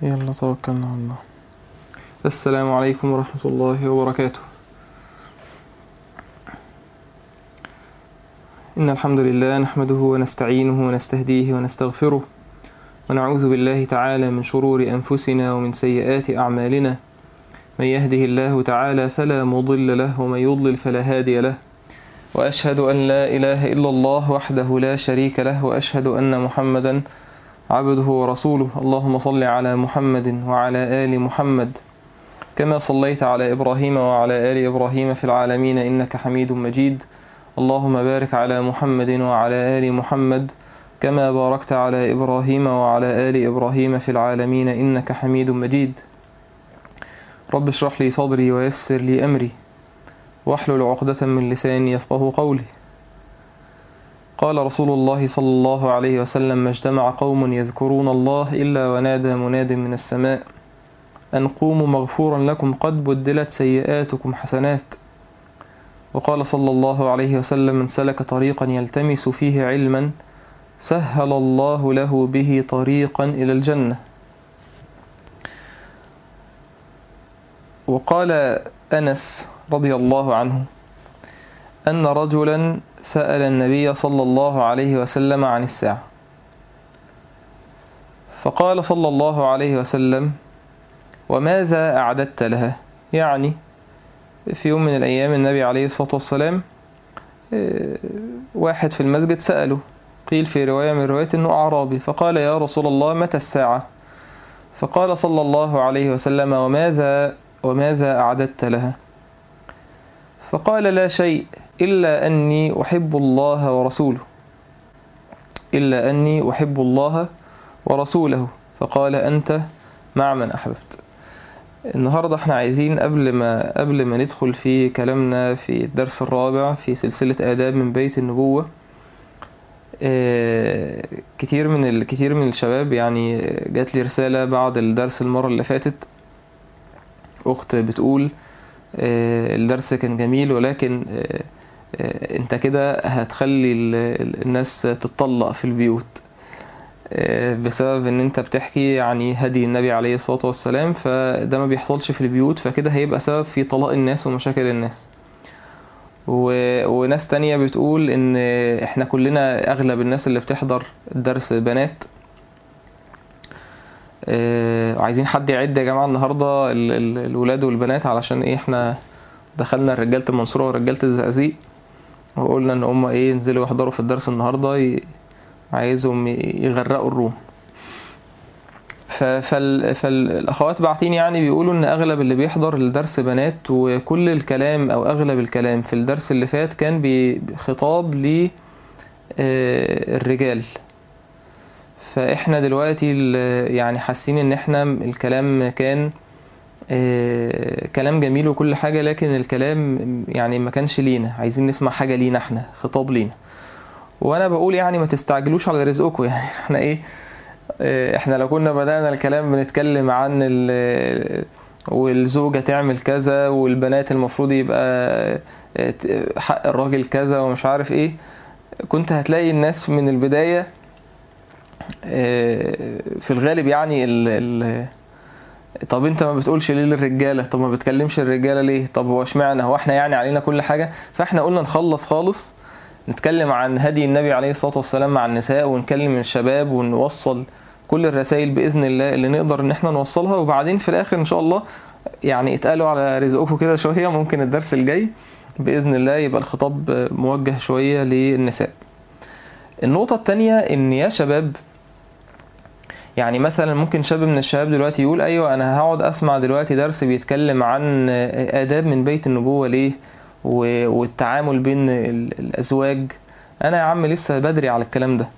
يلا توكلنا على الله السلام عليكم ورحمة الله وبركاته إن الحمد لله نحمده ونستعينه ونستهديه ونستغفره ونعوذ بالله تعالى من شرور أنفسنا ومن سيئات أعمالنا من يهده الله تعالى فلا مضل له ومن يضلل فلا هادي له وأشهد أن لا إله إلا الله وحده لا شريك له وأشهد أن محمدا عبده ورسوله اللهم صل على محمد وعلى آل محمد كما صليت على إبراهيم وعلى آل إبراهيم في العالمين إنك حميد مجيد اللهم بارك على محمد وعلى آل محمد كما باركت على إبراهيم وعلى آل إبراهيم في العالمين إنك حميد مجيد رب اشرح لي صدري ويسر لي أمري واحلل عقدة من لساني يفقه قولي قال رسول الله صلى الله عليه وسلم ما اجتمع قوم يذكرون الله إلا ونادى مناد من السماء أن قوموا مغفورا لكم قد بدلت سيئاتكم حسنات وقال صلى الله عليه وسلم من سلك طريقا يلتمس فيه علما سهل الله له به طريقا إلى الجنة وقال أنس رضي الله عنه أن رجلا سأل النبي صلى الله عليه وسلم عن الساعة فقال صلى الله عليه وسلم وماذا أعددت لها يعني في يوم من الأيام النبي عليه الصلاة والسلام واحد في المسجد سأله قيل في رواية من رواية أنه أعرابي فقال يا رسول الله متى الساعة فقال صلى الله عليه وسلم وماذا وماذا أعددت لها فقال لا شيء إلا أني أحب الله ورسوله إلا أني أحب الله ورسوله فقال أنت مع من أحببت النهاردة احنا عايزين قبل ما قبل ما ندخل في كلامنا في الدرس الرابع في سلسلة آداب من بيت النبوة اه كتير من الكثير من الشباب يعني جات لي رسالة بعد الدرس المرة اللي فاتت أخت بتقول اه الدرس كان جميل ولكن اه انت كده هتخلي الناس تتطلق في البيوت بسبب ان انت بتحكي يعني هدي النبي عليه الصلاة والسلام فده ما بيحصلش في البيوت فكده هيبقى سبب في طلاق الناس ومشاكل الناس و... وناس تانية بتقول ان احنا كلنا اغلب الناس اللي بتحضر الدرس بنات اه... عايزين حد يعد يا جماعة النهاردة ال... ال... الولاد والبنات علشان ايه احنا دخلنا رجالة المنصورة ورجالة الزقازيق وقلنا ان هم ايه ينزلوا يحضروا في الدرس النهاردة ي... عايزهم يغرقوا الروم فال... فالاخوات باعتين يعني بيقولوا ان اغلب اللي بيحضر الدرس بنات وكل الكلام او اغلب الكلام في الدرس اللي فات كان بخطاب للرجال فاحنا دلوقتي يعني حاسين ان احنا الكلام كان كلام جميل وكل حاجة لكن الكلام يعني ما كانش لينا عايزين نسمع حاجة لينا احنا خطاب لينا وانا بقول يعني ما تستعجلوش على رزقكم يعني احنا ايه احنا لو كنا بدأنا الكلام بنتكلم عن والزوجة تعمل كذا والبنات المفروض يبقى حق الراجل كذا ومش عارف ايه كنت هتلاقي الناس من البداية في الغالب يعني ال ال طب انت ما بتقولش ليه للرجاله طب ما بتكلمش الرجاله ليه طب هو اشمعنى هو احنا يعني علينا كل حاجه فاحنا قلنا نخلص خالص نتكلم عن هدي النبي عليه الصلاة والسلام مع النساء ونكلم الشباب ونوصل كل الرسائل بإذن الله اللي نقدر ان احنا نوصلها وبعدين في الاخر ان شاء الله يعني اتقالوا على رزقكم كده شوية ممكن الدرس الجاي بإذن الله يبقى الخطاب موجه شوية للنساء النقطة التانية ان يا شباب يعني مثلا ممكن شاب من الشباب دلوقتي يقول ايوه انا هقعد اسمع دلوقتي درس بيتكلم عن آداب من بيت النبوة ليه والتعامل بين الأزواج أنا يا عم لسه بدري على الكلام ده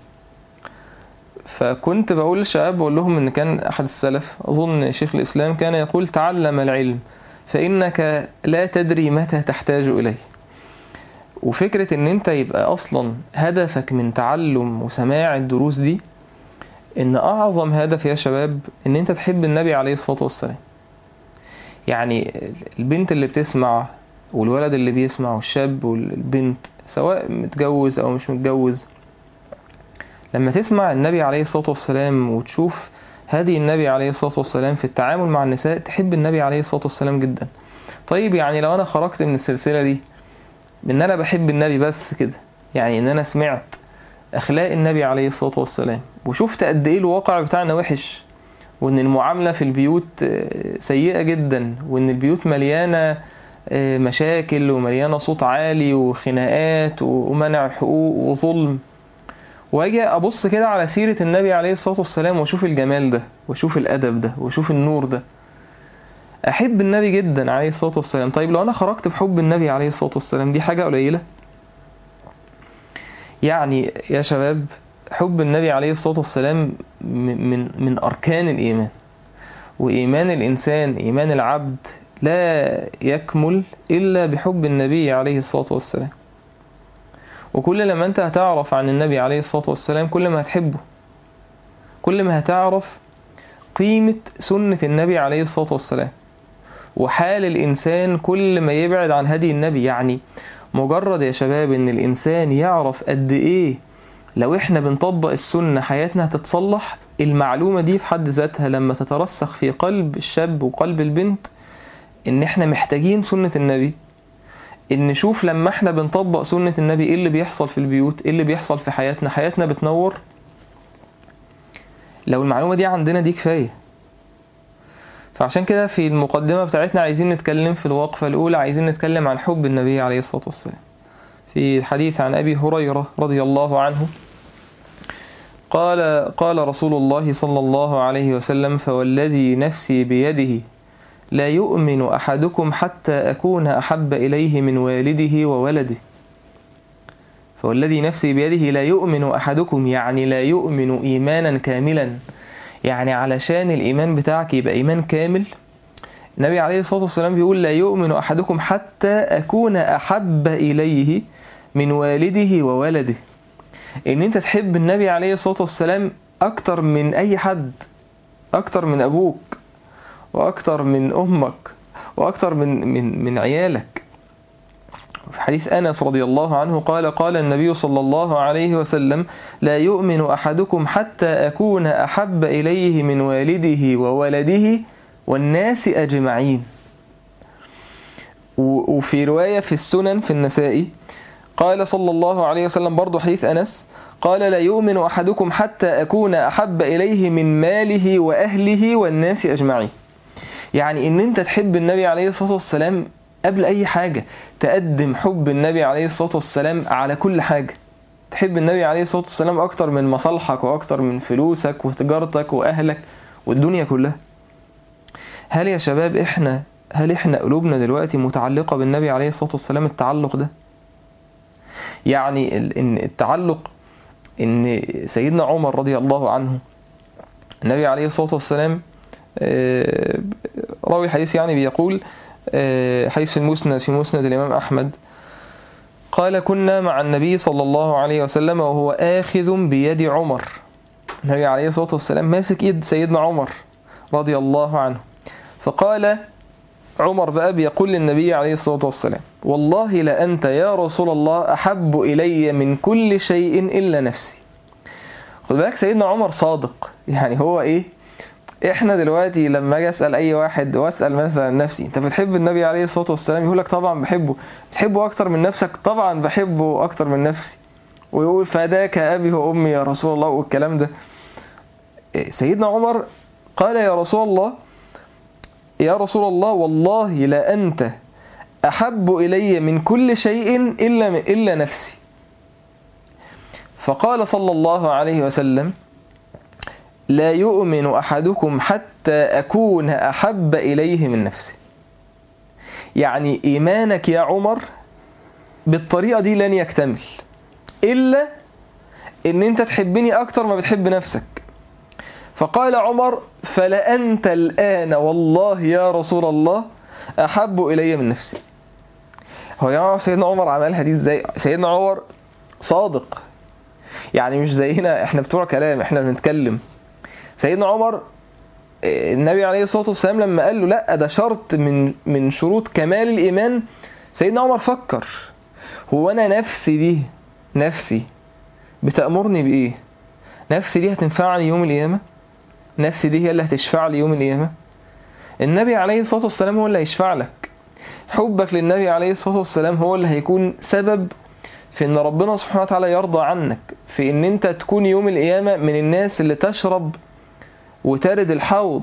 فكنت بقول للشباب بقول لهم إن كان أحد السلف أظن شيخ الإسلام كان يقول تعلم العلم فإنك لا تدري متى تحتاج إليه وفكرة إن أنت يبقى أصلا هدفك من تعلم وسماع الدروس دي إن أعظم هدف يا شباب إن أنت تحب النبي عليه الصلاة والسلام يعني البنت اللي بتسمع والولد اللي بيسمع والشاب والبنت سواء متجوز او مش متجوز لما تسمع النبي عليه الصلاة والسلام وتشوف هدي النبي عليه الصلاة والسلام في التعامل مع النساء تحب النبي عليه الصلاة والسلام جدا طيب يعني لو أنا خرجت من السلسلة دي إن أنا بحب النبي بس كده يعني إن أنا سمعت أخلاق النبي عليه الصلاة والسلام وشفت قد إيه الواقع بتاعنا وحش وإن المعاملة في البيوت آه، سيئة جدا وإن البيوت مليانة آه، مشاكل ومليانة صوت عالي وخناقات ومنع حقوق وظلم واجي ابص كده على سيرة النبي عليه الصلاة والسلام واشوف الجمال ده واشوف الادب ده واشوف النور ده احب النبي جدا عليه الصلاة والسلام طيب لو انا خرجت بحب النبي عليه الصلاة والسلام دي حاجة قليلة يعني يا شباب حب النبي عليه الصلاة والسلام من من من اركان الايمان وايمان الانسان ايمان العبد لا يكمل الا بحب النبي عليه الصلاة والسلام وكل لما انت هتعرف عن النبي عليه الصلاة والسلام كل ما هتحبه كل ما هتعرف قيمة سنة النبي عليه الصلاة والسلام وحال الإنسان كل ما يبعد عن هدي النبي يعني مجرد يا شباب إن الإنسان يعرف قد إيه لو إحنا بنطبق السنة حياتنا هتتصلح المعلومة دي في حد ذاتها لما تترسخ في قلب الشاب وقلب البنت إن إحنا محتاجين سنة النبي ان نشوف لما احنا بنطبق سنة النبي ايه اللي بيحصل في البيوت ايه اللي بيحصل في حياتنا حياتنا بتنور لو المعلومة دي عندنا دي كفاية فعشان كده في المقدمة بتاعتنا عايزين نتكلم في الوقفة الأولى عايزين نتكلم عن حب النبي عليه الصلاة والسلام في الحديث عن أبي هريرة رضي الله عنه قال قال رسول الله صلى الله عليه وسلم فوالذي نفسي بيده لا يؤمن أحدكم حتى أكون أحب إليه من والده وولده فوالذي نفسي بيده لا يؤمن أحدكم يعني لا يؤمن إيمانا كاملا يعني علشان الإيمان بتاعك يبقى إيمان كامل النبي عليه الصلاة والسلام بيقول لا يؤمن أحدكم حتى أكون أحب إليه من والده وولده إن أنت تحب النبي عليه الصلاة والسلام أكتر من أي حد أكتر من أبوك واكتر من امك واكتر من من من عيالك في حديث انس رضي الله عنه قال قال النبي صلى الله عليه وسلم لا يؤمن احدكم حتى اكون احب اليه من والده وولده والناس اجمعين وفي روايه في السنن في النسائي قال صلى الله عليه وسلم برضو حديث انس قال لا يؤمن احدكم حتى اكون احب اليه من ماله واهله والناس اجمعين يعني ان انت تحب النبي عليه الصلاة والسلام قبل اي حاجة تقدم حب النبي عليه الصلاة والسلام على كل حاجة تحب النبي عليه الصلاة والسلام اكتر من مصالحك واكتر من فلوسك وتجارتك واهلك والدنيا كلها هل يا شباب احنا هل احنا قلوبنا دلوقتي متعلقة بالنبي عليه الصلاة والسلام التعلق ده يعني ان التعلق ان سيدنا عمر رضي الله عنه النبي عليه الصلاة والسلام راوي الحديث يعني بيقول حيث في المسند في مسند الإمام أحمد قال كنا مع النبي صلى الله عليه وسلم وهو آخذ بيد عمر النبي عليه الصلاة والسلام ماسك إيد سيدنا عمر رضي الله عنه فقال عمر بقى بيقول للنبي عليه الصلاة والسلام والله لأنت يا رسول الله أحب إلي من كل شيء إلا نفسي خد بالك سيدنا عمر صادق يعني هو إيه احنا دلوقتي لما اجي اسال اي واحد واسال مثلا نفسي انت بتحب النبي عليه الصلاه والسلام يقول لك طبعا بحبه بتحبه اكتر من نفسك طبعا بحبه اكتر من نفسي ويقول فداك ابي وامي يا رسول الله والكلام ده سيدنا عمر قال يا رسول الله يا رسول الله والله لا انت احب الي من كل شيء الا الا نفسي فقال صلى الله عليه وسلم لا يؤمن أحدكم حتى أكون أحب إليه من نفسي يعني إيمانك يا عمر بالطريقة دي لن يكتمل إلا إن أنت تحبني أكتر ما بتحب نفسك فقال عمر فلأنت الآن والله يا رسول الله أحب إلي من نفسي هو يا جماعة سيدنا عمر عملها دي ازاي سيدنا عمر صادق يعني مش زينا احنا بتوع كلام احنا بنتكلم سيدنا عمر النبي عليه الصلاة والسلام لما قال له لا ده شرط من من شروط كمال الإيمان سيدنا عمر فكر هو أنا نفسي دي نفسي بتأمرني بإيه نفسي دي هتنفعني يوم القيامة نفسي دي هي اللي هتشفع لي يوم القيامة النبي عليه الصلاة والسلام هو اللي هيشفع لك حبك للنبي عليه الصلاة والسلام هو اللي هيكون سبب في ان ربنا سبحانه وتعالى يرضى عنك في ان انت تكون يوم القيامة من الناس اللي تشرب وترد الحوض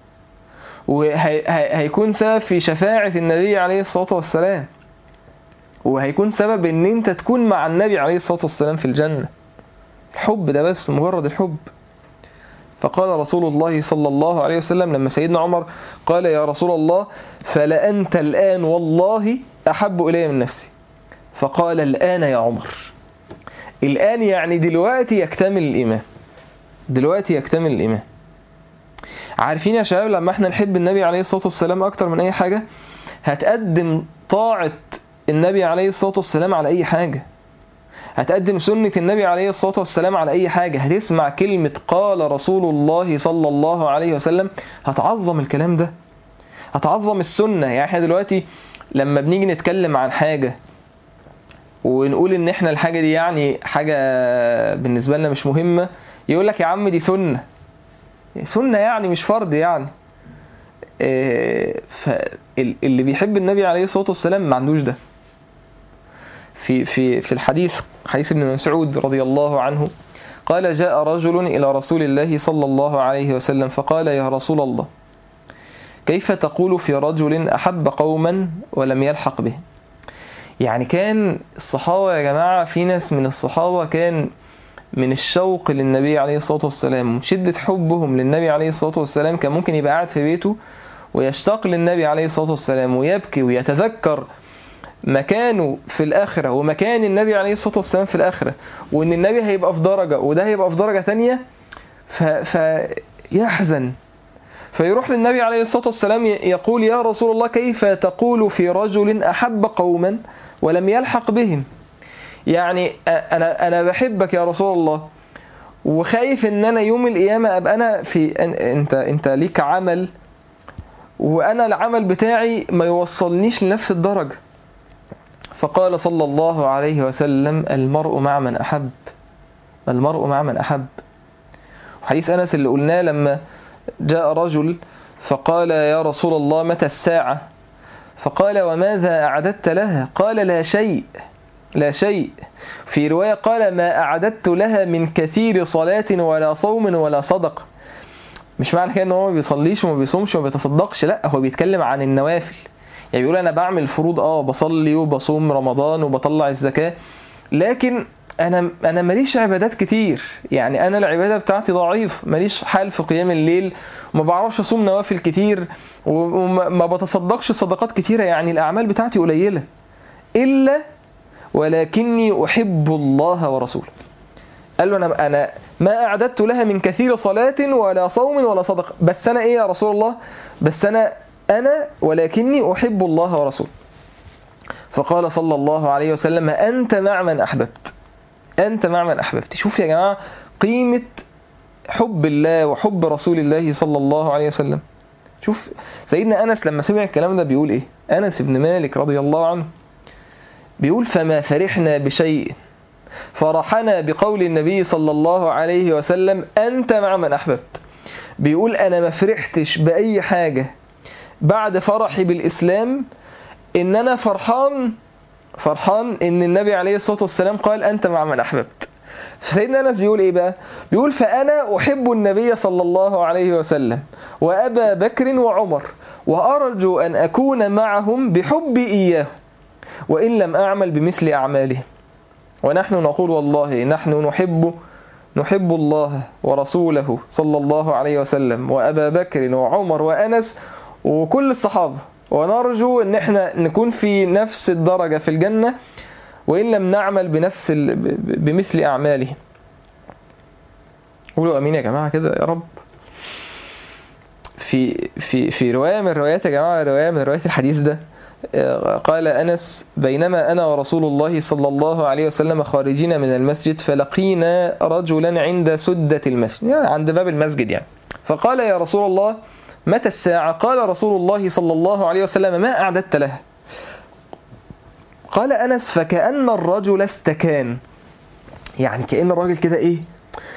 وهيكون سبب في شفاعة النبي عليه الصلاة والسلام وهيكون سبب ان انت تكون مع النبي عليه الصلاة والسلام في الجنة الحب ده بس مجرد الحب فقال رسول الله صلى الله عليه وسلم لما سيدنا عمر قال يا رسول الله فلأنت الآن والله أحب إلي من نفسي فقال الآن يا عمر الآن يعني دلوقتي يكتمل الإيمان دلوقتي يكتمل الإيمان عارفين يا شباب لما احنا نحب النبي عليه الصلاة والسلام أكتر من أي حاجة هتقدم طاعة النبي عليه الصلاة والسلام على أي حاجة هتقدم سنة النبي عليه الصلاة والسلام على أي حاجة هتسمع كلمة قال رسول الله صلى الله عليه وسلم هتعظم الكلام ده هتعظم السنة يعني احنا دلوقتي لما بنيجي نتكلم عن حاجة ونقول ان احنا الحاجة دي يعني حاجة بالنسبة لنا مش مهمة يقول لك يا عم دي سنة سنة يعني مش فرض يعني فاللي بيحب النبي عليه الصلاة والسلام ما عندوش ده في في في الحديث حديث ابن مسعود رضي الله عنه قال جاء رجل إلى رسول الله صلى الله عليه وسلم فقال يا رسول الله كيف تقول في رجل أحب قوما ولم يلحق به يعني كان الصحابة يا جماعة في ناس من الصحابة كان من الشوق للنبي عليه الصلاة والسلام شدة حبهم للنبي عليه الصلاة والسلام كان ممكن يبقى قاعد في بيته ويشتاق للنبي عليه الصلاة والسلام ويبكي ويتذكر مكانه في الآخرة ومكان النبي عليه الصلاة والسلام في الآخرة وإن النبي هيبقى في درجة وده هيبقى في درجة تانية ف... فيحزن فيروح للنبي عليه الصلاة والسلام يقول يا رسول الله كيف تقول في رجل أحب قوما ولم يلحق بهم يعني أنا أنا بحبك يا رسول الله وخايف إن أنا يوم القيامة أبقى أنا في أنت أنت ليك عمل وأنا العمل بتاعي ما يوصلنيش لنفس الدرجة فقال صلى الله عليه وسلم المرء مع من أحب المرء مع من أحب حديث أنس اللي قلناه لما جاء رجل فقال يا رسول الله متى الساعة فقال وماذا أعددت لها قال لا شيء لا شيء في رواية قال ما أعددت لها من كثير صلاة ولا صوم ولا صدقة مش معنى كده ان هو ما بيصليش وما بيصومش وما بيتصدقش لا هو بيتكلم عن النوافل يعني بيقول انا بعمل فروض اه بصلي وبصوم رمضان وبطلع الزكاة لكن انا انا ماليش عبادات كتير يعني انا العباده بتاعتي ضعيف ماليش حال في قيام الليل وما بعرفش اصوم نوافل كتير وما بتصدقش صدقات كتيره يعني الاعمال بتاعتي قليله الا ولكني احب الله ورسوله قال له انا انا ما اعددت لها من كثير صلاه ولا صوم ولا صدقه بس انا ايه يا رسول الله بس انا انا ولكني احب الله ورسوله فقال صلى الله عليه وسلم انت مع من احببت أنت مع من أحببت شوف يا جماعة قيمة حب الله وحب رسول الله صلى الله عليه وسلم شوف سيدنا أنس لما سمع الكلام ده بيقول إيه أنس بن مالك رضي الله عنه بيقول فما فرحنا بشيء فرحنا بقول النبي صلى الله عليه وسلم أنت مع من أحببت بيقول أنا ما فرحتش بأي حاجة بعد فرحي بالإسلام إن أنا فرحان فرحان ان النبي عليه الصلاه والسلام قال انت مع من احببت فسيدنا انس بيقول ايه بقى بيقول فانا احب النبي صلى الله عليه وسلم وابا بكر وعمر وارجو ان اكون معهم بحبي اياه وان لم اعمل بمثل اعمالهم ونحن نقول والله نحن نحب نحب الله ورسوله صلى الله عليه وسلم وابا بكر وعمر وانس وكل الصحابه ونرجو ان احنا نكون في نفس الدرجة في الجنة وإن لم نعمل بنفس ال... بمثل أعمالهم قولوا أمين يا جماعة كده يا رب في في في رواية من روايات يا جماعة رواية من روايات الحديث ده قال أنس بينما أنا ورسول الله صلى الله عليه وسلم خارجين من المسجد فلقينا رجلا عند سدة المسجد يعني عند باب المسجد يعني فقال يا رسول الله متى الساعة قال رسول الله صلى الله عليه وسلم ما أعددت لها قال أنس فكأن الرجل استكان يعني كأن الراجل كده إيه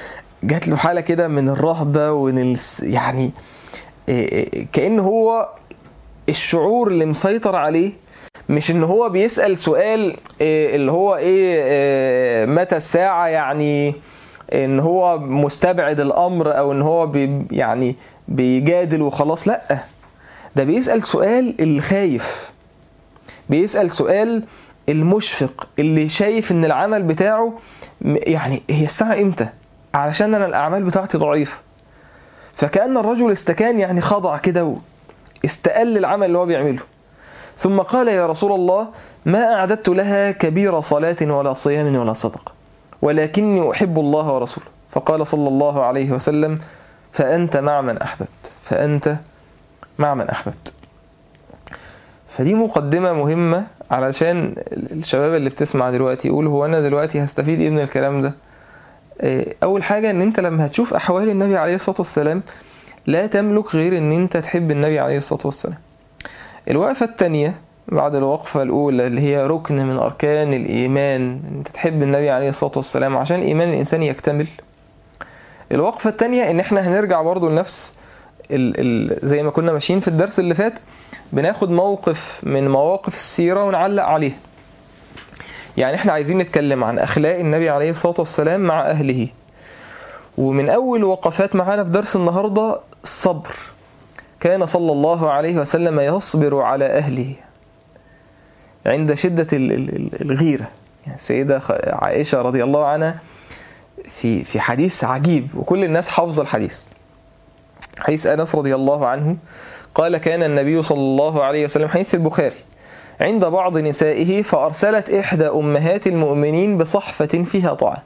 جات له حالة كده من الرهبة ومن يعني كأن هو الشعور اللي مسيطر عليه مش ان هو بيسأل سؤال اللي هو ايه متى الساعة يعني ان هو مستبعد الامر او ان هو بي يعني بيجادل وخلاص لا ده بيسأل سؤال اللي خايف بيسأل سؤال المشفق اللي شايف ان العمل بتاعه يعني هي الساعة امتى علشان انا الاعمال بتاعتي ضعيفة فكأن الرجل استكان يعني خضع كده استقل العمل اللي هو بيعمله ثم قال يا رسول الله ما أعددت لها كبير صلاة ولا صيام ولا صدقة ولكني أحب الله ورسوله فقال صلى الله عليه وسلم فأنت مع من أحببت فأنت مع من أحببت فدي مقدمة مهمة علشان الشباب اللي بتسمع دلوقتي يقول هو أنا دلوقتي هستفيد إيه من الكلام ده أول حاجة إن أنت لما هتشوف أحوال النبي عليه الصلاة والسلام لا تملك غير إن أنت تحب النبي عليه الصلاة والسلام الوقفة التانية بعد الوقفة الأولى اللي هي ركن من أركان الإيمان أنت تحب النبي عليه الصلاة والسلام عشان إيمان الإنسان يكتمل الوقفة التانية إن إحنا هنرجع برضو لنفس ال ال زي ما كنا ماشيين في الدرس اللي فات بناخد موقف من مواقف السيرة ونعلق عليه يعني إحنا عايزين نتكلم عن أخلاق النبي عليه الصلاة والسلام مع أهله ومن أول وقفات معانا في درس النهاردة الصبر كان صلى الله عليه وسلم يصبر على أهله عند شدة الغيرة يعني السيدة عائشة رضي الله عنها في في حديث عجيب وكل الناس حافظة الحديث حديث أنس رضي الله عنه قال كان النبي صلى الله عليه وسلم حديث البخاري عند بعض نسائه فأرسلت إحدى أمهات المؤمنين بصحفة فيها طعام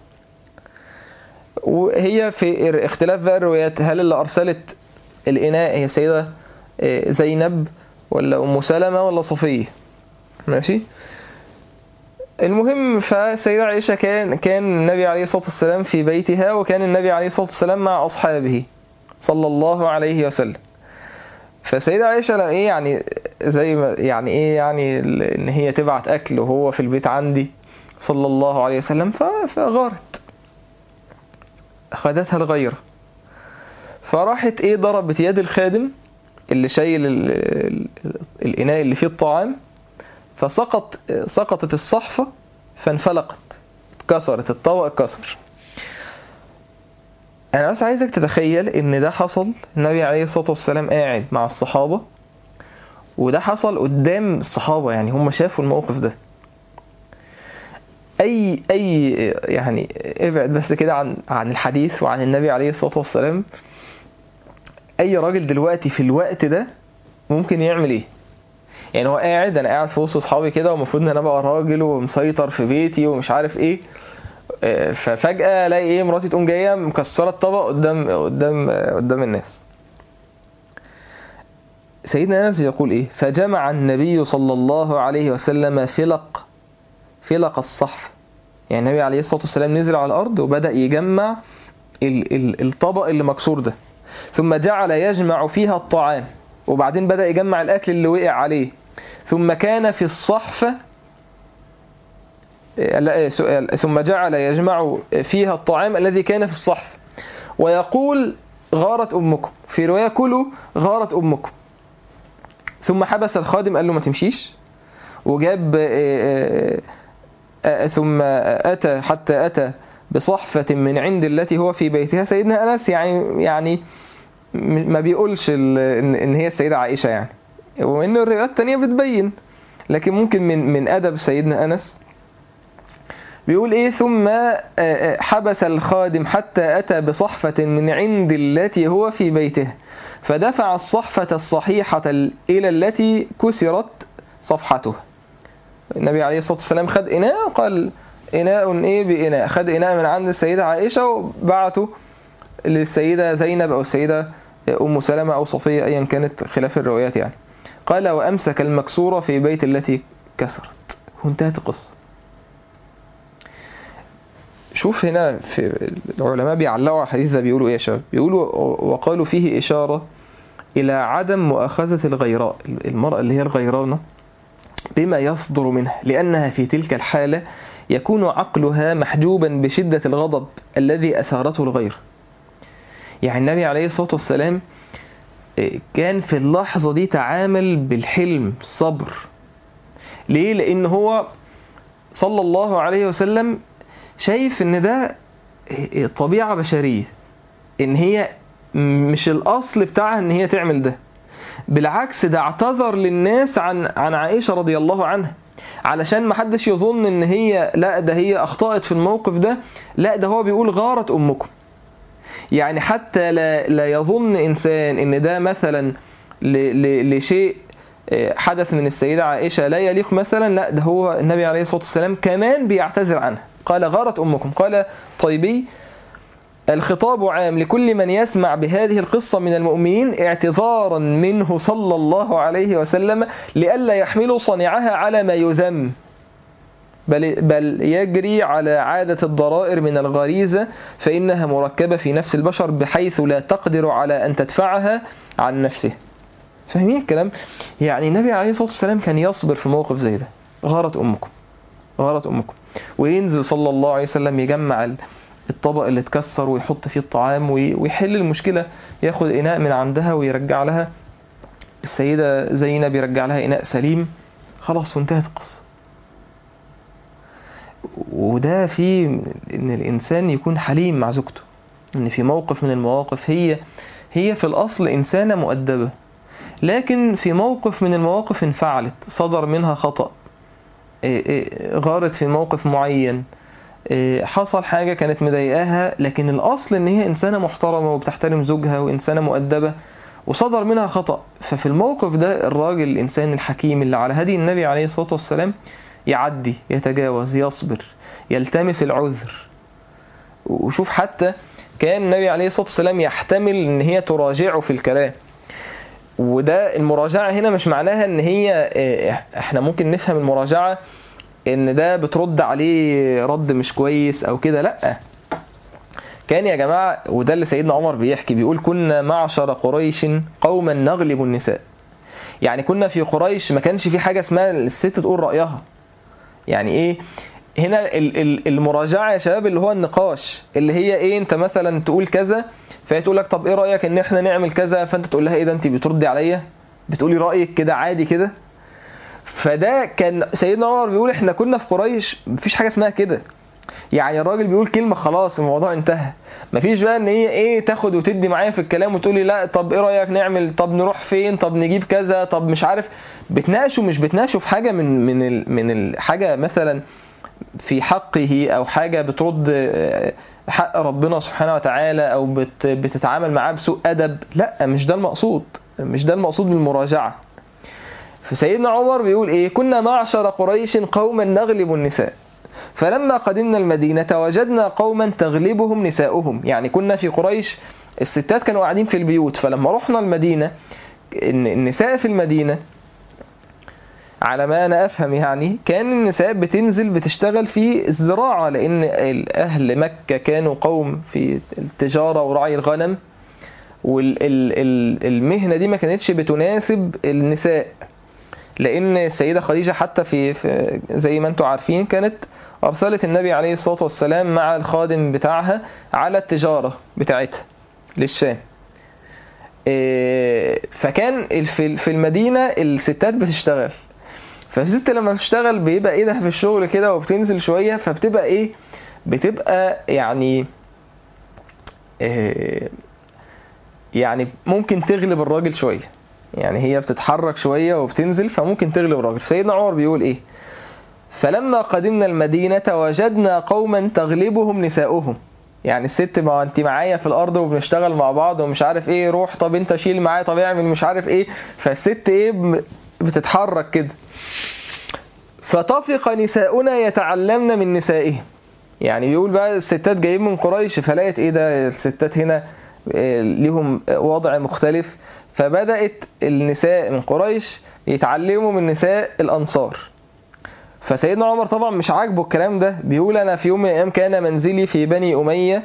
وهي في اختلاف بقى الروايات هل اللي أرسلت الإناء هي السيدة زينب ولا أم سلمة ولا صفية ماشي المهم فسيدة عائشة كان كان النبي عليه الصلاة والسلام في بيتها وكان النبي عليه الصلاة والسلام مع أصحابه صلى الله عليه وسلم فسيدة عائشة لا ايه يعني زي ما يعني ايه يعني ان هي تبعت اكل وهو في البيت عندي صلى الله عليه وسلم فغارت خدتها الغيرة فراحت ايه ضربت يد الخادم اللي شايل الاناء اللي فيه الطعام فسقط سقطت الصحفة فانفلقت اتكسرت الطبق اتكسر انا بس عايزك تتخيل ان ده حصل النبي عليه الصلاة والسلام قاعد مع الصحابة وده حصل قدام الصحابة يعني هم شافوا الموقف ده اي اي يعني ابعد بس كده عن عن الحديث وعن النبي عليه الصلاة والسلام اي راجل دلوقتي في الوقت ده ممكن يعمل ايه يعني هو قاعد انا قاعد في وسط اصحابي كده ومفروض ان انا بقى راجل ومسيطر في بيتي ومش عارف ايه ففجأة الاقي ايه مراتي تقوم جاية مكسرة الطبق قدام قدام قدام الناس سيدنا انس يقول ايه فجمع النبي صلى الله عليه وسلم فلق فلق الصحف يعني النبي عليه الصلاة والسلام نزل على الأرض وبدأ يجمع ال ال الطبق اللي مكسور ده ثم جعل يجمع فيها الطعام وبعدين بدأ يجمع الأكل اللي وقع عليه ثم كان في الصحفة لا سؤال ثم جعل يجمع فيها الطعام الذي كان في الصحف ويقول غارت أمكم في رواية كلوا غارت أمكم ثم حبس الخادم قال له ما تمشيش وجاب ثم أتى حتى أتى بصحفة من عند التي هو في بيتها سيدنا أنس يعني يعني ما بيقولش ان هي السيدة عائشة يعني وان الروايات التانية بتبين لكن ممكن من من أدب سيدنا أنس بيقول ايه ثم حبس الخادم حتى أتى بصحفة من عند التي هو في بيته فدفع الصحفة الصحيحة إلى التي كسرت صفحته النبي عليه الصلاة والسلام خد إناء قال إناء إيه بإناء خد إناء من عند السيدة عائشة وبعته للسيدة زينب أو السيدة أم سلمة أو صفية أيا كانت خلاف الروايات يعني قال وأمسك المكسورة في بيت التي كسرت وانتهت القصة شوف هنا في العلماء بيعلقوا على الحديث ده بيقولوا ايه يا شباب بيقولوا وقالوا فيه إشارة إلى عدم مؤاخذة الغيراء المرأة اللي هي الغيرانة بما يصدر منها لأنها في تلك الحالة يكون عقلها محجوبا بشدة الغضب الذي أثارته الغير يعني النبي عليه الصلاة والسلام كان في اللحظة دي تعامل بالحلم الصبر ليه؟ لأن هو صلى الله عليه وسلم شايف ان ده طبيعة بشرية ان هي مش الاصل بتاعها ان هي تعمل ده بالعكس ده اعتذر للناس عن عن عائشة رضي الله عنها علشان ما حدش يظن ان هي لا ده هي اخطأت في الموقف ده لا ده هو بيقول غارت امكم يعني حتى لا, لا يظن انسان ان ده مثلا ل ل لشيء حدث من السيدة عائشة لا يليق مثلا لا ده هو النبي عليه الصلاة والسلام كمان بيعتذر عنها قال غارت أمكم قال طيبي الخطاب عام لكل من يسمع بهذه القصة من المؤمنين اعتذارا منه صلى الله عليه وسلم لئلا يحملوا صنيعها على ما يذم بل, بل يجري على عادة الضرائر من الغريزة فإنها مركبة في نفس البشر بحيث لا تقدر على أن تدفعها عن نفسه فاهمين الكلام يعني النبي عليه الصلاة والسلام كان يصبر في موقف زي ده غارت أمكم غارت أمكم وينزل صلى الله عليه وسلم يجمع الطبق اللي اتكسر ويحط فيه الطعام ويحل المشكلة ياخد إناء من عندها ويرجع لها السيدة زينب يرجع لها إناء سليم خلاص وانتهت القصة وده في ان الانسان يكون حليم مع زوجته ان في موقف من المواقف هي هي في الاصل انسانه مؤدبه لكن في موقف من المواقف انفعلت صدر منها خطأ غارت في موقف معين حصل حاجة كانت مضايقاها لكن الأصل إن هي إنسانة محترمة وبتحترم زوجها وإنسانة مؤدبة وصدر منها خطأ ففي الموقف ده الراجل الإنسان الحكيم اللي على هدي النبي عليه الصلاة والسلام يعدي يتجاوز يصبر يلتمس العذر وشوف حتى كان النبي عليه الصلاة والسلام يحتمل إن هي تراجعه في الكلام وده المراجعة هنا مش معناها ان هي احنا ممكن نفهم المراجعة ان ده بترد عليه رد مش كويس او كده لا كان يا جماعة وده اللي سيدنا عمر بيحكي بيقول كنا معشر قريش قوما نغلب النساء يعني كنا في قريش ما كانش في حاجة اسمها الست تقول رأيها يعني ايه هنا المراجعة يا شباب اللي هو النقاش اللي هي ايه انت مثلا تقول كذا فهي تقول لك طب ايه رايك ان احنا نعمل كذا فانت تقول لها ايه ده انت بتردي عليا بتقولي رايك كده عادي كده فده كان سيدنا عمر بيقول احنا كنا في قريش مفيش حاجه اسمها كده يعني الراجل بيقول كلمه خلاص الموضوع انتهى مفيش بقى ان هي ايه تاخد وتدي معايا في الكلام وتقولي لا طب ايه رايك نعمل طب نروح فين طب نجيب كذا طب مش عارف بتناقشوا مش بتناقشوا في حاجه من من ال من الحاجه مثلا في حقه او حاجه بترد حق ربنا سبحانه وتعالى او بت بتتعامل معاه بسوء ادب لا مش ده المقصود مش ده المقصود بالمراجعه فسيدنا عمر بيقول ايه كنا معشر قريش قوما نغلب النساء فلما قدمنا المدينة وجدنا قوما تغلبهم نساؤهم يعني كنا في قريش الستات كانوا قاعدين في البيوت فلما رحنا المدينة النساء في المدينة على ما أنا أفهم يعني كان النساء بتنزل بتشتغل في الزراعة لأن أهل مكة كانوا قوم في التجارة ورعي الغنم والمهنة دي ما كانتش بتناسب النساء لأن السيدة خديجة حتى في, في زي ما انتم عارفين كانت أرسلت النبي عليه الصلاة والسلام مع الخادم بتاعها على التجارة بتاعتها للشام فكان في المدينة الستات بتشتغل فالست لما بتشتغل بيبقى ايدها في الشغل كده وبتنزل شوية فبتبقى ايه بتبقى يعني إيه يعني ممكن تغلب الراجل شوية يعني هي بتتحرك شوية وبتنزل فممكن تغلب الراجل سيدنا عمر بيقول ايه فلما قدمنا المدينة وجدنا قوما تغلبهم نساؤهم يعني الست ما انت معايا في الارض وبنشتغل مع بعض ومش عارف ايه روح طب انت شيل معايا طب اعمل مش عارف ايه فالست ايه بتتحرك كده فطفق نساؤنا يتعلمن من نسائهم يعني بيقول بقى الستات جايين من قريش فلقيت ايه ده الستات هنا ليهم وضع مختلف فبدأت النساء من قريش يتعلموا من نساء الأنصار فسيدنا عمر طبعا مش عاجبه الكلام ده بيقول أنا في يوم من الأيام كان منزلي في بني أمية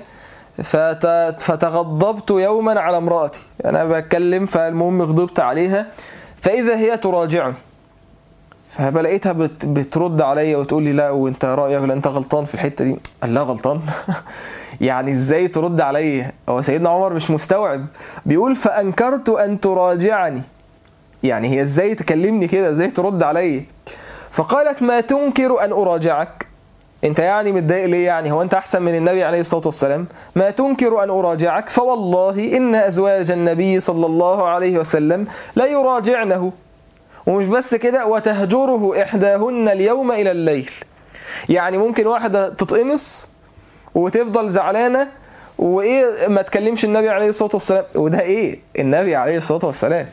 فتغضبت يوما على امرأتي أنا بتكلم فالمهم غضبت عليها فإذا هي تراجعني فبلاقيتها بت بترد عليا وتقول لي لا وانت رايك لا انت غلطان في الحته دي قال لا غلطان يعني ازاي ترد عليا هو سيدنا عمر مش مستوعب بيقول فانكرت ان تراجعني يعني هي ازاي تكلمني كده ازاي ترد عليا فقالت ما تنكر ان اراجعك انت يعني متضايق ليه يعني هو انت احسن من النبي عليه الصلاه والسلام ما تنكر ان اراجعك فوالله ان ازواج النبي صلى الله عليه وسلم لا يراجعنه ومش بس كده وتهجره احداهن اليوم الى الليل يعني ممكن واحده تتقمص وتفضل زعلانه وايه ما تكلمش النبي عليه الصلاه والسلام وده ايه النبي عليه الصلاه والسلام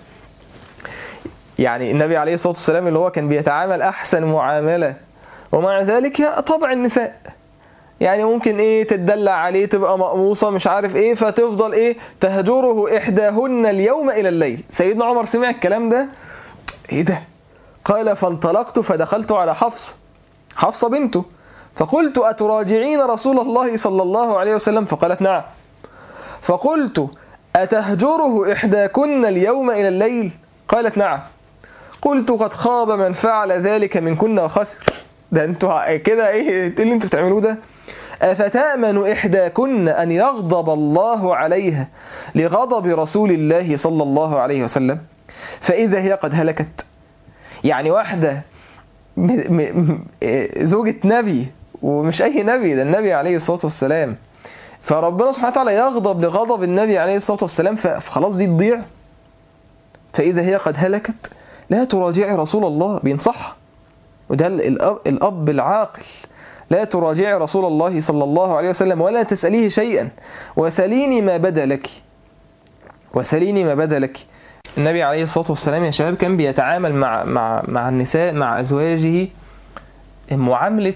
يعني النبي عليه الصلاه والسلام اللي هو كان بيتعامل احسن معامله ومع ذلك هي طبع النساء يعني ممكن ايه تتدلع عليه تبقى مقموصه مش عارف ايه فتفضل ايه تهجره احداهن اليوم الى الليل سيدنا عمر سمع الكلام ده ايه ده قال فانطلقت فدخلت على حفصه حفصه بنته فقلت اتراجعين رسول الله صلى الله عليه وسلم فقالت نعم فقلت اتهجره احداكن اليوم الى الليل قالت نعم قلت قد خاب من فعل ذلك منكن وخسر ده انتوا كده ايه إيه اللي انتوا بتعملوه ده أفتأمن إحداكن أن يغضب الله عليها لغضب رسول الله صلى الله عليه وسلم فإذا هي قد هلكت يعني واحدة م- م- م- زوجة نبي ومش أي نبي ده النبي عليه الصلاة والسلام فربنا سبحانه وتعالى يغضب لغضب النبي عليه الصلاة والسلام ف- فخلاص دي تضيع فإذا هي قد هلكت لا تراجعي رسول الله بينصحها وده الأب, الأب العاقل لا تراجعي رسول الله صلى الله عليه وسلم ولا تسأليه شيئا وسليني ما بدا لك وسليني ما بدا لك النبي عليه الصلاة والسلام يا شباب كان بيتعامل مع مع مع النساء مع أزواجه معاملة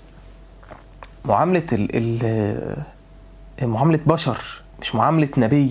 معاملة ال ال معاملة بشر مش معاملة نبي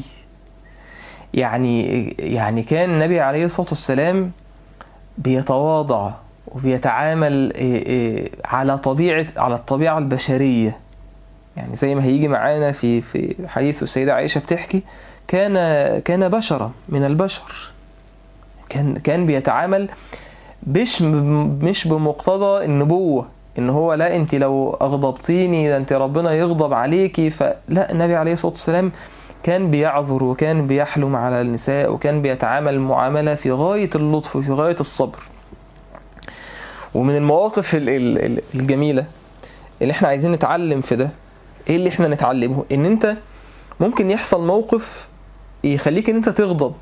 يعني يعني كان النبي عليه الصلاة والسلام بيتواضع وبيتعامل إيه إيه على طبيعة على الطبيعة البشرية يعني زي ما هيجي معانا في في حديث السيدة عائشة بتحكي كان كان بشرا من البشر كان كان بيتعامل مش مش بمقتضى النبوة ان هو لا انت لو اغضبتيني ده انت ربنا يغضب عليكي فلا النبي عليه الصلاة والسلام كان بيعذر وكان بيحلم على النساء وكان بيتعامل معاملة في غاية اللطف وفي غاية الصبر ومن المواقف ال- ال- ال- الجميلة اللي احنا عايزين نتعلم في ده ايه اللي احنا نتعلمه ان انت ممكن يحصل موقف يخليك ان انت تغضب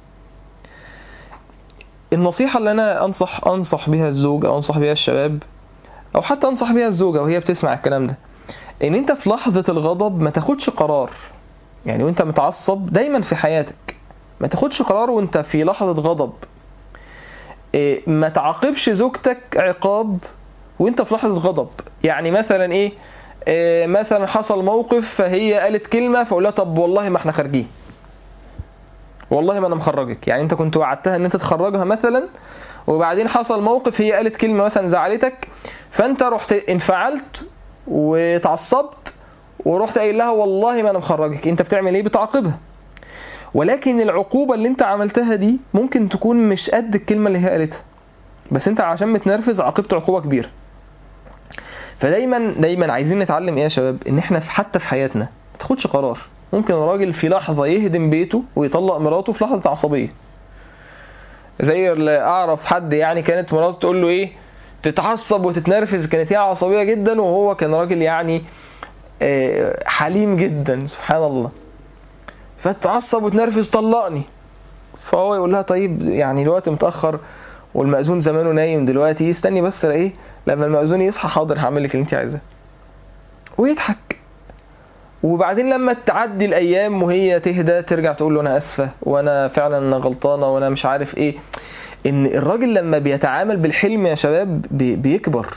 النصيحة اللي انا انصح انصح بها الزوج او انصح بها الشباب او حتى انصح بها الزوجة وهي بتسمع الكلام ده ان انت في لحظة الغضب ما تاخدش قرار يعني وانت متعصب دايما في حياتك ما تاخدش قرار وانت في لحظة غضب إيه، ما تعاقبش زوجتك عقاب وانت في لحظة غضب يعني مثلا ايه إيه، مثلا حصل موقف فهي قالت كلمة فقول لها طب والله ما احنا خارجين والله ما انا مخرجك يعني انت كنت وعدتها ان انت تخرجها مثلا وبعدين حصل موقف هي قالت كلمة مثلا زعلتك فانت رحت انفعلت وتعصبت ورحت قايل لها والله ما انا مخرجك انت بتعمل ايه بتعاقبها ولكن العقوبة اللي انت عملتها دي ممكن تكون مش قد الكلمة اللي هي قالتها بس انت عشان متنرفز عاقبت عقوبة كبيرة فدايما دايما عايزين نتعلم ايه يا شباب ان احنا في حتى في حياتنا ما تاخدش قرار ممكن الراجل في لحظة يهدم بيته ويطلق مراته في لحظة عصبية زي اللي اعرف حد يعني كانت مراته تقول له ايه تتعصب وتتنرفز كانت هي عصبية جدا وهو كان راجل يعني آه، حليم جدا سبحان الله فتعصب وتنرفز طلقني فهو يقول لها طيب يعني الوقت متأخر والمأذون زمانه نايم دلوقتي استني بس ايه لما المأذون يصحى حاضر هعمل لك اللي انت عايزاه ويضحك وبعدين لما تعدي الايام وهي تهدى ترجع تقول له انا اسفه وانا فعلا انا غلطانه وانا مش عارف ايه ان الراجل لما بيتعامل بالحلم يا شباب بي- بيكبر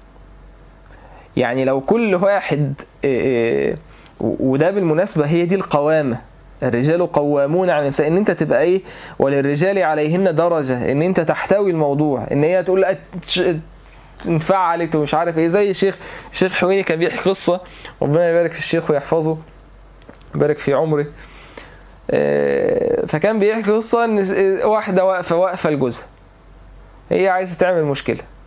يعني لو كل واحد إيه إيه وده بالمناسبة هي دي القوامة الرجال قوامون على النساء ان انت تبقى ايه وللرجال عليهن درجة ان انت تحتوي الموضوع ان هي تقول لا تش- انفعلت ومش عارف ايه زي الشيخ الشيخ حويني كان بيحكي قصة ربنا يبارك في الشيخ ويحفظه يبارك في عمره آه، فكان بيحكي قصة ان واحدة واقفة واقفة لجوزها هي عايزة تعمل مشكلة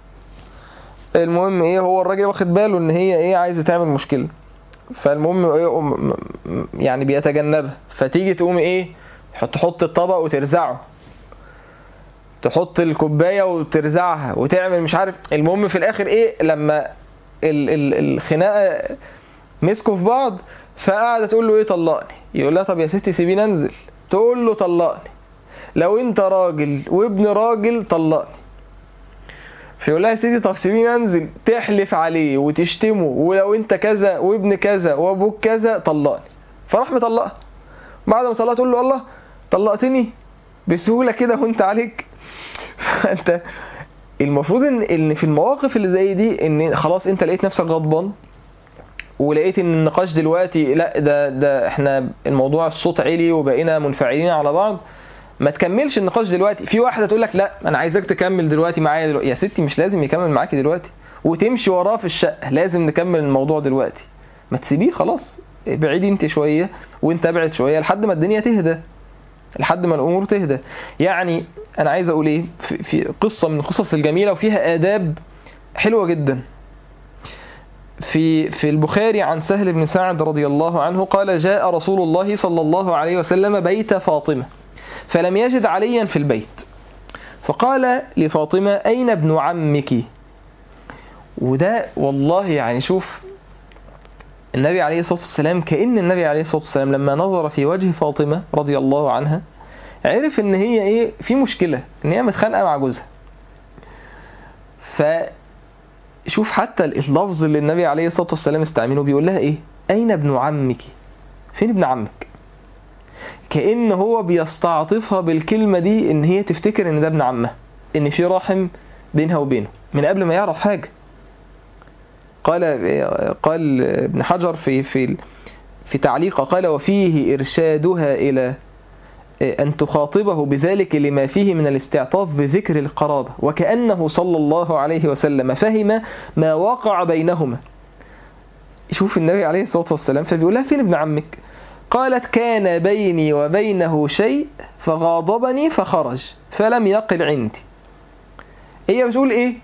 المهم ايه هو الراجل واخد باله ان هي ايه عايزه تعمل مشكله فالمهم ايه م- م- يعني بيتجنبها فتيجي تقوم ايه تحط الطبق وترزعه تحط الكوبايه وترزعها وتعمل مش عارف المهم في الاخر ايه لما ال ال الخناقه مسكوا في بعض فقاعده تقول له ايه طلقني يقول لها طب يا ستي سيبيني انزل تقول له طلقني لو انت راجل وابن راجل طلقني فيقول لها يا سيدي طب سيبيني انزل تحلف عليه وتشتمه ولو انت كذا وابن كذا وابوك كذا طلقني فراح مطلقها بعد ما طلقها تقول له الله طلقتني بسهوله كده وانت عليك انت المفروض ان ان في المواقف اللي زي دي ان خلاص انت لقيت نفسك غضبان ولقيت ان النقاش دلوقتي لا ده ده احنا الموضوع الصوت عالي وبقينا منفعلين على بعض ما تكملش النقاش دلوقتي في واحده تقول لك لا انا عايزك تكمل دلوقتي معايا دلوقتي يا ستي مش لازم يكمل معاكي دلوقتي وتمشي وراه في الشقه لازم نكمل الموضوع دلوقتي ما تسيبيه خلاص بعيدي انت شويه وانت ابعد شويه لحد ما الدنيا تهدى لحد ما الامور تهدى يعني انا عايز اقول ايه في, في قصه من القصص الجميله وفيها اداب حلوه جدا في في البخاري عن سهل بن سعد رضي الله عنه قال جاء رسول الله صلى الله عليه وسلم بيت فاطمه فلم يجد عليا في البيت فقال لفاطمه اين ابن عمك وده والله يعني شوف النبي عليه الصلاة والسلام كأن النبي عليه الصلاة والسلام لما نظر في وجه فاطمة رضي الله عنها عرف ان هي ايه في مشكلة ان هي متخانقة مع جوزها فشوف حتى اللفظ اللي النبي عليه الصلاة والسلام استعمله بيقول لها ايه اين ابن عمك فين ابن عمك كأن هو بيستعطفها بالكلمة دي ان هي تفتكر ان ده ابن عمها ان في رحم بينها وبينه من قبل ما يعرف حاجة قال قال ابن حجر في في في تعليق قال وفيه إرشادها إلى أن تخاطبه بذلك لما فيه من الاستعطاف بذكر القرابة وكأنه صلى الله عليه وسلم فهم ما وقع بينهما شوف النبي عليه الصلاة والسلام فبيقول لها فين ابن عمك قالت كان بيني وبينه شيء فغاضبني فخرج فلم يقل عندي هي بتقول ايه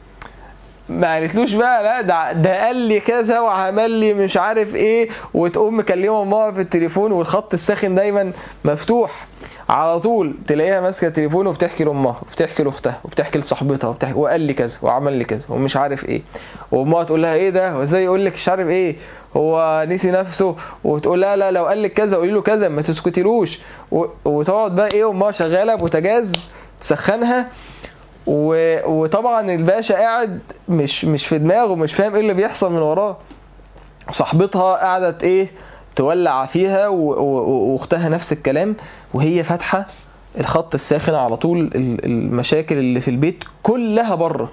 ما قالتلوش بقى لا ده ده قال لي كذا وعمل لي مش عارف ايه وتقوم مكلمه ماما في التليفون والخط الساخن دايما مفتوح على طول تلاقيها ماسكه التليفون وبتحكي لامها وبتحكي لاختها وبتحكي لصاحبتها وبتحكي وقال لي كذا وعمل لي كذا ومش عارف ايه وامها تقول لها ايه ده وازاي يقول لك مش عارف ايه هو نسي نفسه وتقول لها لا لو قال لك كذا قولي له كذا ما تسكتيلوش و- وتقعد بقى ايه امها شغاله بوتاجاز تسخنها و... وطبعا الباشا قاعد مش مش في دماغه مش فاهم ايه اللي بيحصل من وراه صاحبتها قعدت ايه تولع فيها و... و... واختها نفس الكلام وهي فاتحه الخط الساخن على طول ال- المشاكل اللي في البيت كلها بره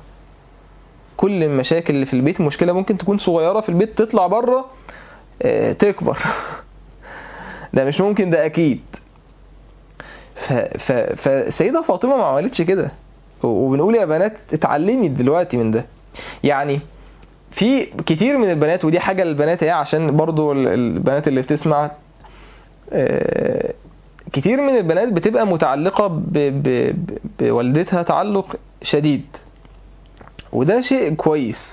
كل المشاكل اللي في البيت المشكله ممكن تكون صغيره في البيت تطلع بره آه، تكبر ده مش ممكن ده اكيد ف... ف... فسيدة فاطمة ما عملتش كده وبنقول يا بنات اتعلمي دلوقتي من ده يعني في كتير من البنات ودي حاجة للبنات ايه عشان برضو ال- البنات اللي بتسمع آه، كتير من البنات بتبقى متعلقة ب... ب... ب- بوالدتها تعلق شديد وده شيء كويس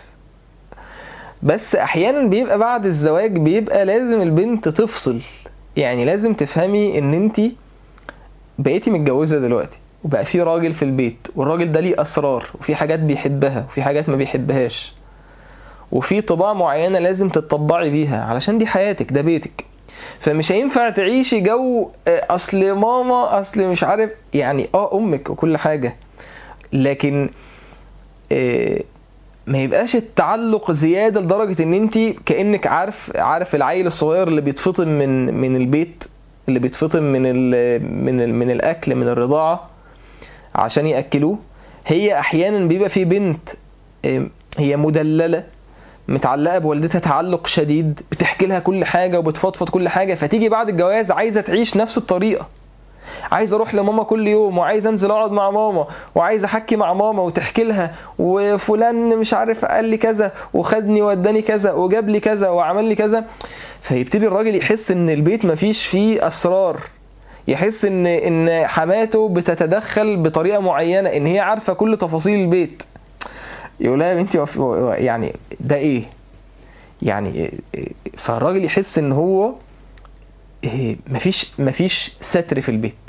بس احيانا بيبقى بعد الزواج بيبقى لازم البنت تفصل يعني لازم تفهمي ان انتي بقيتي متجوزة دلوقتي وبقى في راجل في البيت والراجل ده ليه أسرار وفي حاجات بيحبها وفي حاجات ما بيحبهاش وفي طباع معينة لازم تتطبعي بيها علشان دي حياتك ده بيتك فمش هينفع تعيشي جو آه، أصل ماما أصل مش عارف يعني اه أمك وكل حاجة لكن آه، ما يبقاش التعلق زيادة لدرجة ان انت كأنك عارف عارف العيل الصغير اللي بيتفطم من من البيت اللي بيتفطم من ال من ال من الاكل من الرضاعة عشان ياكلوه هي احيانا بيبقى في بنت آه، هي مدللة متعلقة بوالدتها تعلق شديد بتحكي لها كل حاجة وبتفضفض كل حاجة فتيجي بعد الجواز عايزة تعيش نفس الطريقة عايز اروح لماما كل يوم وعايز انزل اقعد مع ماما وعايز احكي مع ماما وتحكي لها وفلان مش عارف قال لي كذا وخدني وداني كذا وجاب لي كذا وعمل لي كذا فيبتدي الراجل يحس ان البيت مفيش فيه اسرار يحس ان ان حماته بتتدخل بطريقه معينه ان هي عارفه كل تفاصيل البيت يقول لها يا بنتي وف- و- يعني ده ايه يعني إيه- فالراجل يحس ان هو إيه، مفيش مفيش ستر في البيت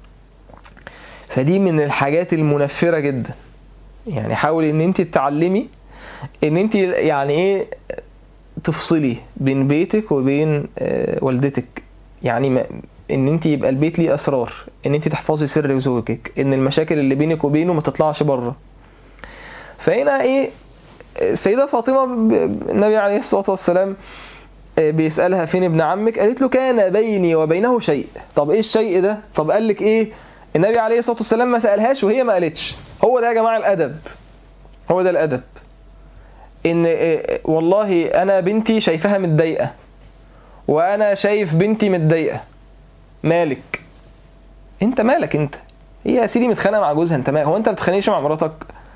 فدي من الحاجات المنفرة جدا يعني حاولي ان انت تتعلمي ان انت يعني ايه تفصلي بين بيتك وبين آه، والدتك يعني ما ان انت يبقى البيت ليه اسرار ان انت تحفظي سر زوجك ان المشاكل اللي بينك وبينه ما تطلعش بره فهنا ايه السيدة فاطمة ب- ب- النبي عليه الصلاة والسلام آه، بيسألها فين ابن عمك قالت له كان بيني وبينه شيء طب ايه الشيء ده طب قال لك ايه النبي عليه الصلاة والسلام ما سألهاش وهي ما قالتش هو ده يا جماعة الأدب هو ده الأدب ان آه، والله انا بنتي شايفاها متضايقة وانا شايف بنتي متضايقة مالك انت مالك انت هي يا سيدي متخانقه مع جوزها انت مالك هو انت ما بتتخانقش مع مراتك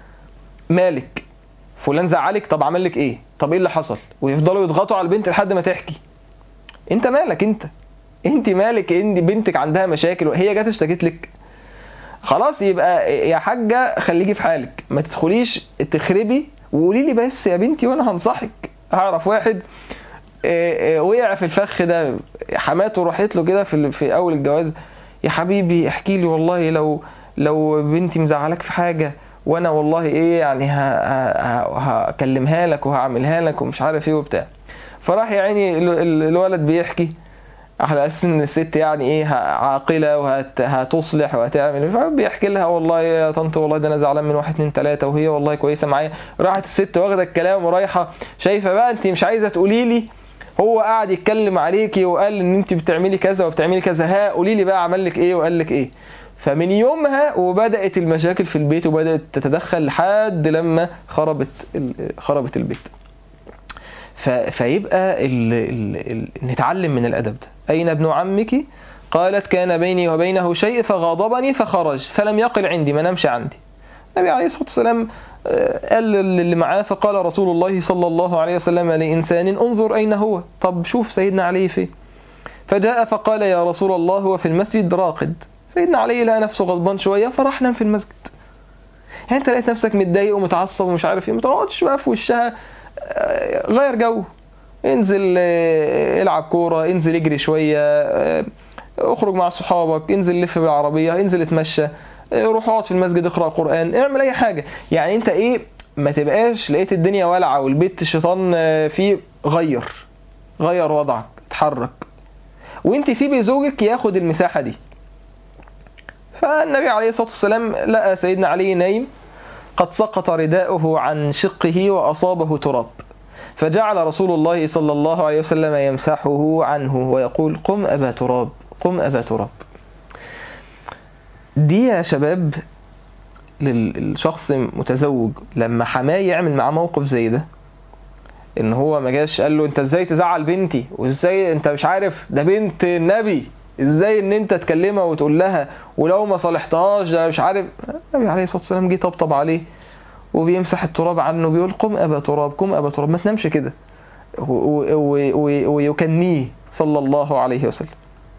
مالك فلان زعلك طب عمل لك ايه طب ايه اللي حصل ويفضلوا يضغطوا على البنت لحد ما تحكي انت مالك انت انت مالك ان بنتك عندها مشاكل وهي جت اشتكت لك خلاص يبقى يا حاجه خليكي في حالك ما تدخليش تخربي وقولي لي بس يا بنتي وانا هنصحك اعرف واحد آه، آه، وقع في الفخ ده حماته راحت له كده في ال- في اول الجواز يا حبيبي احكي لي والله لو لو بنتي مزعلك في حاجه وانا والله ايه يعني ه- ه- ه- هكلمها لك وهعملها لك ومش عارف ايه وبتاع فراح يا عيني ال- ال- الولد بيحكي على اساس ان الست يعني ايه ه- عاقله وهتصلح وهتعمل فبيحكي لها والله يا طنط والله ده انا زعلان من واحد اتنين تلاته وهي والله كويسه معايا راحت الست واخده الكلام ورايحه شايفه بقى انت مش عايزه تقولي لي هو قاعد يتكلم عليكي وقال ان انت بتعملي كذا وبتعملي كذا ها قولي لي بقى عمل لك ايه وقال لك ايه فمن يومها وبدات المشاكل في البيت وبدات تتدخل لحد لما خربت ال- خربت البيت ف... فيبقى ال... ال... ال... نتعلم من الادب ده اين ابن عمك قالت كان بيني وبينه شيء فغاضبني فخرج فلم يقل عندي ما نمشي عندي النبي عليه الصلاه والسلام آه، قال اللي معاه فقال رسول الله صلى الله عليه وسلم لإنسان انظر أين هو طب شوف سيدنا علي فين فجاء فقال يا رسول الله هو في المسجد راقد سيدنا علي لقى نفسه غضبان شوية فراح نام في المسجد يعني انت لقيت نفسك متضايق ومتعصب ومش عارف ايه ما تقعدش بقى في وشها آه، غير جو انزل آه، العب كورة انزل اجري شوية آه، اخرج مع صحابك انزل لف بالعربية انزل اتمشى آه، روح اقعد في المسجد اقرأ قرآن اعمل اي حاجة يعني انت ايه ما تبقاش لقيت الدنيا والعة والبيت الشيطان آه، فيه غير غير وضعك اتحرك وانت سيبي زوجك ياخد المساحة دي فالنبي عليه الصلاة والسلام لقى سيدنا علي نايم قد سقط رداؤه عن شقه وأصابه تراب فجعل رسول الله صلى الله عليه وسلم يمسحه عنه ويقول قم أبا تراب قم أبا تراب دي يا شباب للشخص متزوج لما حماه يعمل معاه موقف زي ده ان هو ما جاش قال له انت ازاي تزعل بنتي وازاي انت مش عارف ده بنت النبي ازاي ان انت تكلمها وتقول لها ولو ما صالحتهاش ده مش عارف النبي عليه الصلاه والسلام جه طبطب عليه وبيمسح التراب عنه بيقول قم ابا تراب قم ابا تراب ما تنامش كده و- و- و- ويكنيه صلى الله عليه وسلم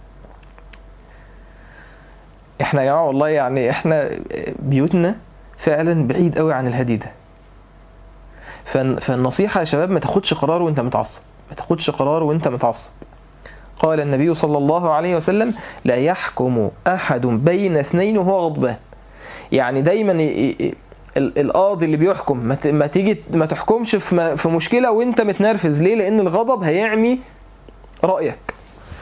احنا يا جماعه والله يعني احنا بيوتنا فعلا بعيد قوي عن الهدي ده فالن- فالنصيحه يا شباب ما تاخدش قرار وانت متعصب ما تاخدش قرار وانت متعصب قال النبي صلى الله عليه وسلم لا يحكم احد بين اثنين وهو غضبان يعني دايما ي- ي- ال- القاضي اللي بيحكم ما ت- ما تيجي ما تحكمش في م- في مشكله وانت متنرفز ليه لان الغضب هيعمي رايك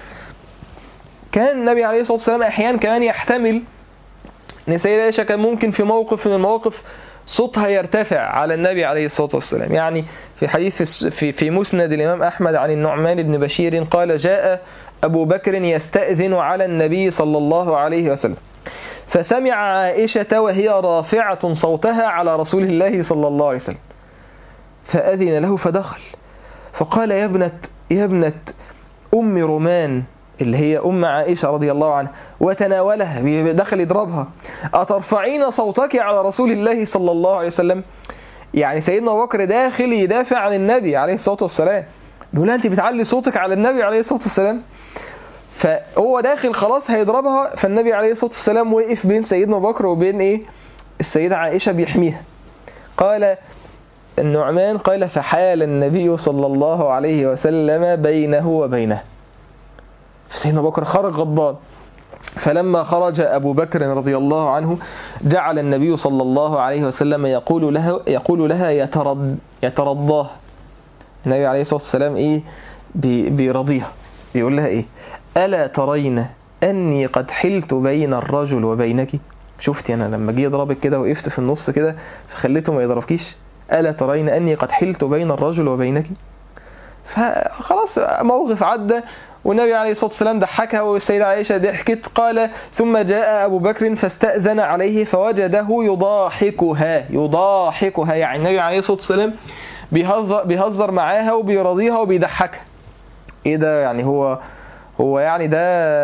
كان النبي عليه الصلاه والسلام احيانا كمان يحتمل ان السيده عائشه كان ممكن في موقف من المواقف صوتها يرتفع على النبي عليه الصلاه والسلام يعني في حديث في الس- في, في مسند الامام احمد عن النعمان بن بشير قال جاء ابو بكر يستاذن على النبي صلى الله عليه وسلم فسمع عائشه وهي رافعه صوتها على رسول الله صلى الله عليه وسلم فاذن له فدخل فقال يا ابنه يا ابنه ام رومان اللي هي ام عائشه رضي الله عنها وتناولها دخل يضربها اترفعين صوتك على رسول الله صلى الله عليه وسلم يعني سيدنا ابو بكر داخل يدافع عن النبي عليه الصلاه والسلام بيقول لها انت بتعلي صوتك على النبي عليه الصلاه والسلام فهو داخل خلاص هيضربها فالنبي عليه الصلاه والسلام وقف بين سيدنا ابو بكر وبين ايه السيده عائشه بيحميها قال النعمان قال فحال النبي صلى الله عليه وسلم بينه وبينه فسيدنا بكر خرج غضبان فلما خرج أبو بكر رضي الله عنه جعل النبي صلى الله عليه وسلم يقول لها يقول لها يترد يترضاه النبي عليه الصلاة والسلام إيه بي- بيرضيها بيقول لها إيه ألا ترين أني قد حلت بين الرجل وبينك شفتي أنا لما جه يضربك كده وقفت في النص كده فخليته ما يضربكيش ألا ترين أني قد حلت بين الرجل وبينك فخلاص موقف عدى والنبي عليه الصلاة والسلام ضحكها والسيدة عائشة ضحكت قال ثم جاء أبو بكر فاستأذن عليه فوجده يضاحكها يضاحكها يعني النبي عليه الصلاة والسلام بيهزر, بيهزر معاها وبيرضيها وبيضحكها ايه ده يعني هو هو يعني ده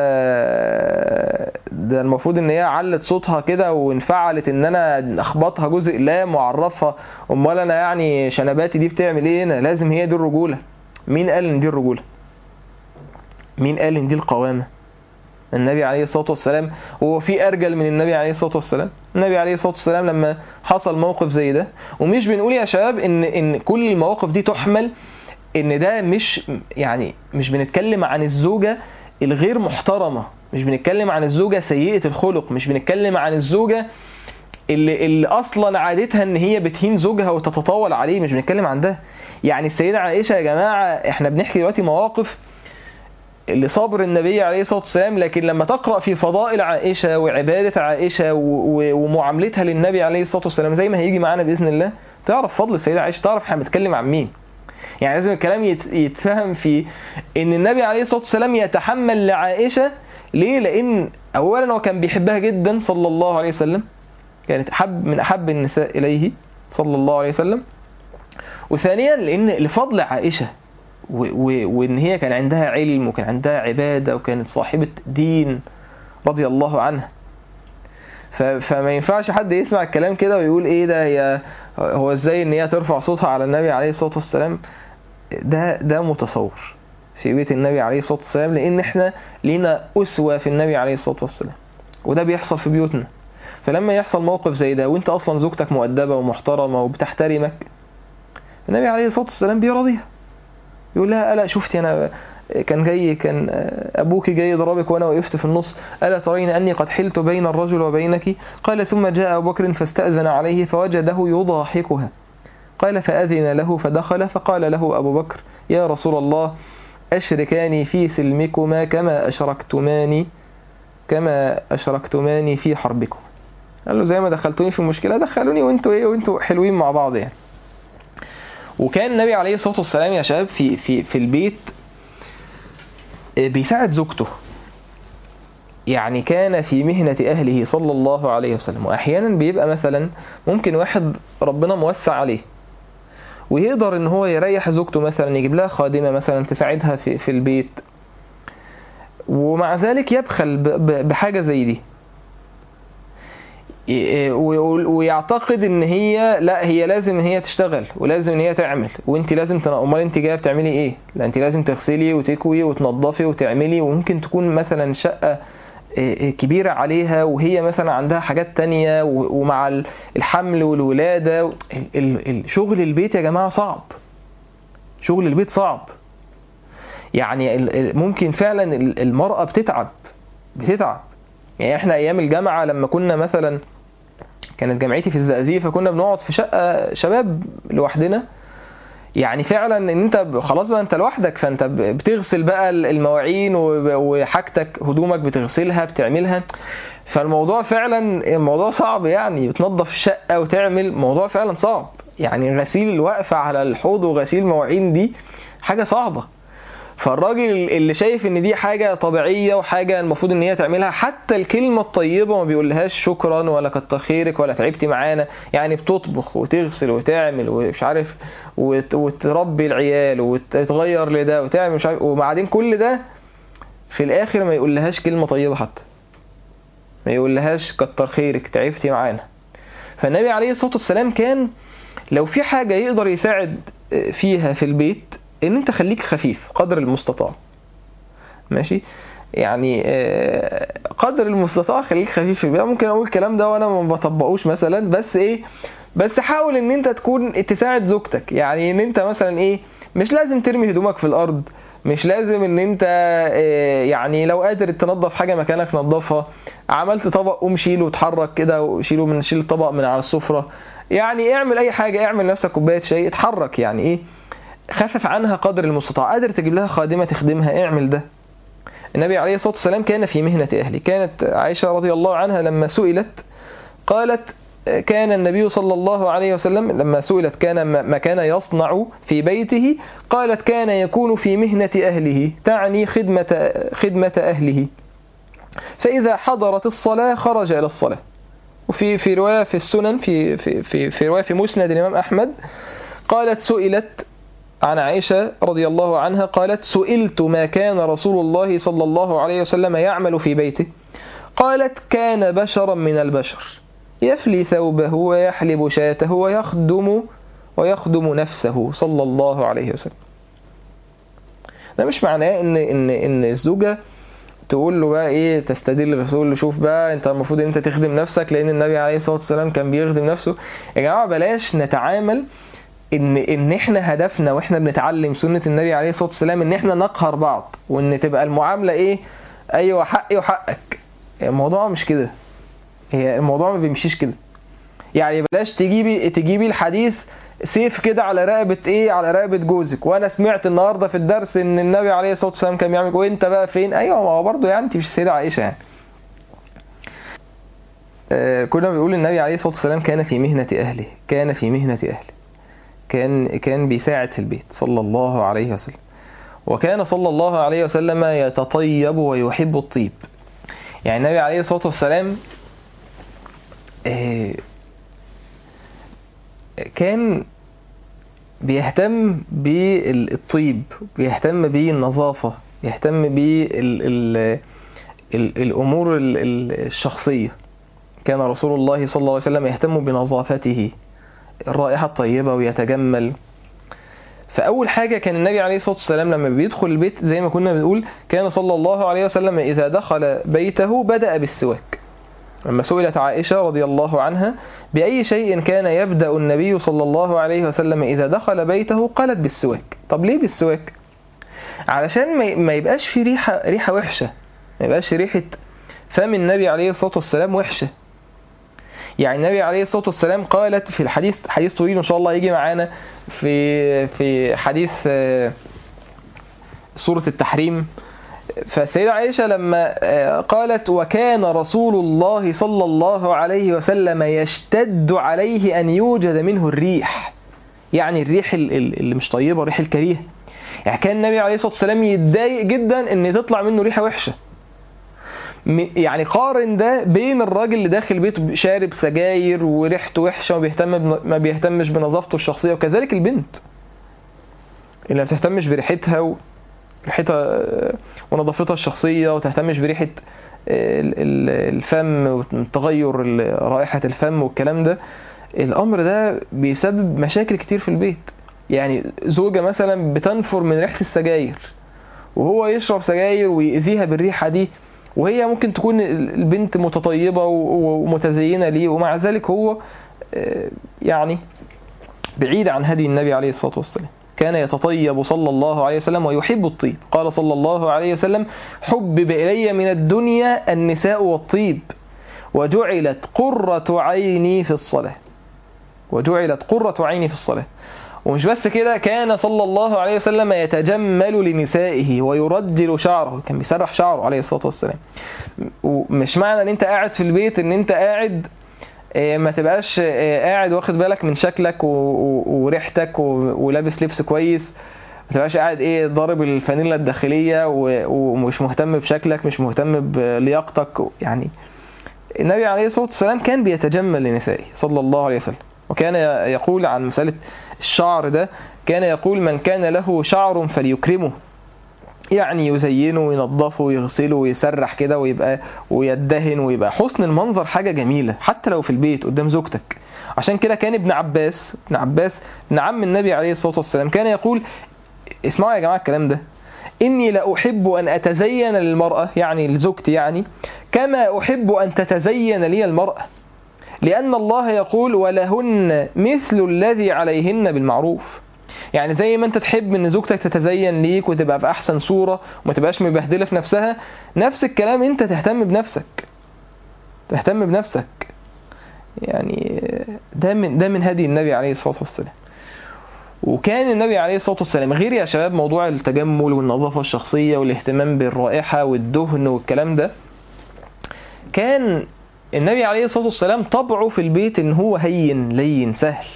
ده المفروض ان هي علت صوتها كده وانفعلت ان انا اخبطها جزء لام واعرفها امال انا يعني شنباتي دي بتعمل ايه هنا لازم هي دي الرجوله مين قال ان دي الرجوله مين قال ان دي القوامه النبي عليه الصلاه والسلام هو في ارجل من النبي عليه الصلاه والسلام النبي عليه الصلاه والسلام لما حصل موقف زي ده ومش بنقول يا شباب ان ان كل المواقف دي تحمل ان ده مش يعني مش بنتكلم عن الزوجه الغير محترمه مش بنتكلم عن الزوجه سيئه الخلق مش بنتكلم عن الزوجه اللي, اللي اصلا عادتها ان هي بتهين زوجها وتتطاول عليه مش بنتكلم عن ده يعني السيده عائشه يا جماعه احنا بنحكي دلوقتي مواقف لصبر النبي عليه الصلاه والسلام لكن لما تقرا في فضائل عائشه وعباده عائشه و- و- ومعاملتها للنبي عليه الصلاه والسلام زي ما هيجي معانا باذن الله تعرف فضل السيده عائشه تعرف احنا بنتكلم عن مين يعني لازم الكلام يت- يتفهم في ان النبي عليه الصلاه والسلام يتحمل لعائشه ليه لان اولا هو كان بيحبها جدا صلى الله عليه وسلم كانت احب من احب النساء اليه صلى الله عليه وسلم وثانيا لان لفضل عائشه و- و- وان هي كان عندها علم وكان عندها عباده وكانت صاحبه دين رضي الله عنها ف- فما ينفعش حد يسمع الكلام كده ويقول ايه ده هي هو ازاي ان هي ترفع صوتها على النبي عليه الصلاه والسلام ده ده متصور في بيت النبي عليه الصلاه والسلام لان احنا لينا اسوه في النبي عليه الصلاه والسلام وده بيحصل في بيوتنا فلما يحصل موقف زي ده وانت اصلا زوجتك مؤدبه ومحترمه وبتحترمك النبي عليه الصلاه والسلام بيرضيها يقول لها الا شفتي انا كان جاي كان ابوك جاي يضربك وانا وقفت في النص الا ترين اني قد حلت بين الرجل وبينك قال ثم جاء ابو بكر فاستاذن عليه فوجده يضاحكها قال فاذن له فدخل فقال له ابو بكر يا رسول الله اشركاني في سلمكما كما اشركتماني كما اشركتماني في حربكم قال له زي ما دخلتوني في المشكله دخلوني وانتوا ايه وانتوا حلوين مع بعض يعني وكان النبي عليه الصلاه والسلام يا شباب في في في البيت بيساعد زوجته يعني كان في مهنة أهله صلى الله عليه وسلم وأحيانا بيبقى مثلا ممكن واحد ربنا موسع عليه ويقدر ان هو يريح زوجته مثلا يجيب لها خادمة مثلا تساعدها في, في البيت ومع ذلك يبخل ب- ب- بحاجة زي دي ي- ويقول- ويعتقد ان هي لا هي لازم ان هي تشتغل ولازم ان هي تعمل وانت لازم تن... امال انت جايه بتعملي ايه لا انت لازم تغسلي وتكوي وتنظفي وتعملي وممكن تكون مثلا شقه إيه، كبيرة عليها وهي مثلا عندها حاجات تانية و- ومع ال- الحمل والولادة ال- ال- ال- شغل البيت يا جماعة صعب شغل البيت صعب يعني ال- ال- ممكن فعلا ال- المرأة بتتعب بتتعب يعني احنا ايام الجامعة لما كنا مثلا كانت جامعتي في الزقازيق فكنا بنقعد في شقة شباب لوحدنا يعني فعلا ان انت ب- خلاص بقى انت لوحدك فانت ب- بتغسل بقى ال- المواعين وب- وحاجتك هدومك بتغسلها بتعملها فالموضوع فعلا الموضوع صعب يعني بتنظف الشقة وتعمل موضوع فعلا صعب يعني غسيل الوقفة على الحوض وغسيل المواعين دي حاجة صعبة فالراجل اللي شايف ان دي حاجة طبيعية وحاجة المفروض ان هي تعملها حتى الكلمة الطيبة ما بيقولهاش شكرا ولا كتر خيرك ولا تعبتي معانا يعني بتطبخ وتغسل وتعمل ومش عارف وت- وتربي العيال وتتغير لده وتعمل مش عارف وبعدين كل ده في الاخر ما يقولهاش كلمة طيبة حتى ما يقولهاش كتر خيرك تعبتي معانا فالنبي عليه الصلاة والسلام كان لو في حاجة يقدر يساعد فيها في البيت ان انت خليك خفيف قدر المستطاع ماشي يعني آه، قدر المستطاع خليك خفيف في البيت ممكن اقول الكلام ده وانا ما بطبقوش مثلا بس ايه بس حاول ان انت تكون تساعد زوجتك يعني ان انت مثلا ايه مش لازم ترمي هدومك في الارض مش لازم ان انت آه، يعني لو قادر تنظف حاجه مكانك نظفها عملت طبق قوم شيله واتحرك كده وشيله من شيل الطبق من على السفره يعني اعمل اي حاجه اعمل نفسك كوبايه شاي اتحرك يعني ايه خفف عنها قدر المستطاع قادر تجيب لها خادمه تخدمها اعمل ده النبي عليه الصلاه والسلام كان في مهنه اهله كانت عائشه رضي الله عنها لما سئلت قالت كان النبي صلى الله عليه وسلم لما سئلت كان ما كان يصنع في بيته قالت كان يكون في مهنة أهله تعني خدمة خدمة أهله فإذا حضرت الصلاة خرج إلى الصلاة وفي في رواية في السنن في في في, في رواية في مسند الإمام أحمد قالت سئلت عن عائشة رضي الله عنها قالت سئلت ما كان رسول الله صلى الله عليه وسلم يعمل في بيته قالت كان بشرا من البشر يفلي ثوبه ويحلب شاته ويخدم ويخدم نفسه صلى الله عليه وسلم ده مش معناه ان ان ان الزوجه تقول له بقى ايه تستدل تقول له شوف بقى انت المفروض انت تخدم نفسك لان النبي عليه الصلاه والسلام كان بيخدم نفسه يا جماعه بلاش نتعامل ان ان احنا هدفنا واحنا بنتعلم سنه النبي عليه الصلاه والسلام ان احنا نقهر بعض وان تبقى المعامله ايه ايوه حقي وحقك الموضوع مش كده هي الموضوع ما بيمشيش كده يعني بلاش تجيبي تجيبي الحديث سيف كده على رقبة ايه على رقبة جوزك وانا سمعت النهاردة في الدرس ان النبي عليه الصلاة والسلام كان بيعمل وانت بقى فين ايوه ما هو برضه يعني انت مش السيدة عائشة يعني آه كنا بنقول النبي عليه الصلاة والسلام كان في مهنة اهله كان في مهنة اهله كان كان بيساعد في البيت صلى الله عليه وسلم وكان صلى الله عليه وسلم يتطيب ويحب الطيب يعني النبي عليه الصلاة والسلام كان بيهتم بالطيب بيهتم بالنظافة يهتم بالأمور الشخصية كان رسول الله صلى الله عليه وسلم يهتم بنظافته الرائحة الطيبة ويتجمل فأول حاجة كان النبي عليه الصلاة والسلام لما بيدخل البيت زي ما كنا بنقول كان صلى الله عليه وسلم إذا دخل بيته بدأ بالسواك لما سئلت عائشة رضي الله عنها بأي شيء كان يبدأ النبي صلى الله عليه وسلم إذا دخل بيته قالت بالسواك طب ليه بالسواك علشان ما يبقاش في ريحة ريحة وحشة ما يبقاش ريحة فم النبي عليه الصلاة والسلام وحشة يعني النبي عليه الصلاة والسلام قالت في الحديث حديث طويل إن شاء الله يجي معانا في في حديث سورة التحريم فالسيدة عائشة لما قالت وكان رسول الله صلى الله عليه وسلم يشتد عليه أن يوجد منه الريح يعني الريح اللي مش طيبة الريح الكريهة يعني كان النبي عليه الصلاة والسلام يتضايق جدا ان تطلع منه ريحة وحشة يعني قارن ده بين الراجل اللي داخل بيته شارب سجاير وريحته وحشة وما بيهتم ما بيهتمش بنظافته الشخصية وكذلك البنت اللي ما بتهتمش بريحتها و... ريحتها ونظافتها الشخصية وتهتمش بريحة الفم وتغير رائحة الفم والكلام ده الأمر ده بيسبب مشاكل كتير في البيت يعني زوجة مثلا بتنفر من ريحة السجاير وهو يشرب سجاير ويأذيها بالريحة دي وهي ممكن تكون البنت متطيبة ومتزينة ليه ومع ذلك هو يعني بعيد عن هدي النبي عليه الصلاة والسلام كان يتطيب صلى الله عليه وسلم ويحب الطيب قال صلى الله عليه وسلم حبب إلي من الدنيا النساء والطيب وجعلت قرة عيني في الصلاة وجعلت قرة عيني في الصلاة ومش بس كده كان صلى الله عليه وسلم يتجمل لنسائه ويرجل شعره كان بيسرح شعره عليه الصلاة والسلام ومش معنى ان انت قاعد في البيت ان انت قاعد ما تبقاش قاعد واخد بالك من شكلك وريحتك ولابس لبس كويس ما تبقاش قاعد ايه ضارب الفانيلا الداخليه ومش مهتم بشكلك مش مهتم بلياقتك يعني النبي عليه الصلاه والسلام كان بيتجمل لنسائه صلى الله عليه وسلم وكان يقول عن مساله الشعر ده كان يقول من كان له شعر فليكرمه يعني يزينه وينظفه ويغسله ويسرح كده ويبقى ويدهن ويبقى حسن المنظر حاجة جميلة حتى لو في البيت قدام زوجتك عشان كده كان ابن عباس ابن عباس ابن عم النبي عليه الصلاة والسلام كان يقول اسمعوا يا جماعة الكلام ده إني لأحب أن أتزين للمرأة يعني لزوجتي يعني كما أحب أن تتزين لي المرأة لأن الله يقول ولهن مثل الذي عليهن بالمعروف يعني زي ما انت تحب ان زوجتك تتزين ليك وتبقى في احسن صورة وما تبقاش مبهدلة في نفسها نفس الكلام انت تهتم بنفسك تهتم بنفسك يعني ده من ده من هدي النبي عليه الصلاة والسلام وكان النبي عليه الصلاة والسلام غير يا شباب موضوع التجمل والنظافة الشخصية والاهتمام بالرائحة والدهن والكلام ده كان النبي عليه الصلاة والسلام طبعه في البيت ان هو هين لين سهل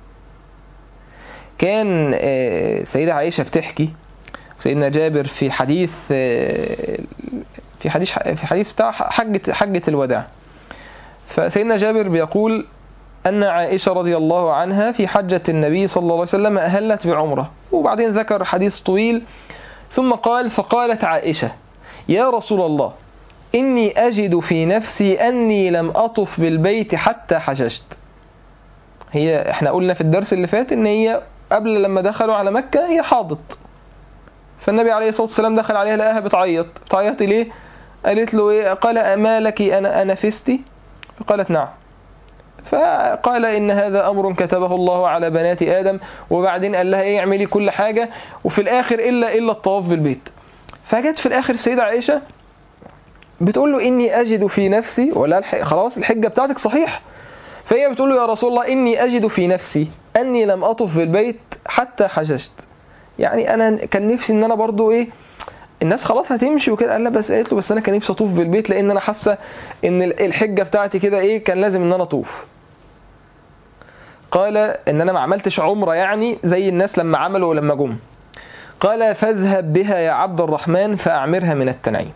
كان آه، سيدة عائشة بتحكي سيدنا جابر في حديث آه، في حديث في حديث بتاع حجة حجة الوداع فسيدنا جابر بيقول أن عائشة رضي الله عنها في حجة النبي صلى الله عليه وسلم أهلت بعمرة وبعدين ذكر حديث طويل ثم قال فقالت عائشة يا رسول الله إني أجد في نفسي أني لم أطف بالبيت حتى حججت هي احنا قلنا في الدرس اللي فات ان هي قبل لما دخلوا على مكة هي حاضت فالنبي عليه الصلاة والسلام دخل عليها لقاها بتعيط بتعيطي ليه قالت له ايه قال ما لك انا انفستي فقالت نعم فقال إن هذا أمر كتبه الله على بنات آدم وبعدين قال لها إيه اعملي كل حاجة وفي الآخر إلا إلا الطواف بالبيت فجت في الآخر السيدة عائشة بتقول له إني أجد في نفسي ولا الح... خلاص الحجة بتاعتك صحيح فهي بتقول له يا رسول الله إني أجد في نفسي أني لم أطف بالبيت حتى حججت يعني أنا كان نفسي إن أنا برضو إيه الناس خلاص هتمشي وكده قال لا بس قالت له بس انا كان نفسي اطوف بالبيت لان انا حاسه ان الحجه بتاعتي كده ايه كان لازم ان انا اطوف قال ان انا ما عملتش عمره يعني زي الناس لما عملوا ولما جم قال فاذهب بها يا عبد الرحمن فاعمرها من التنعيم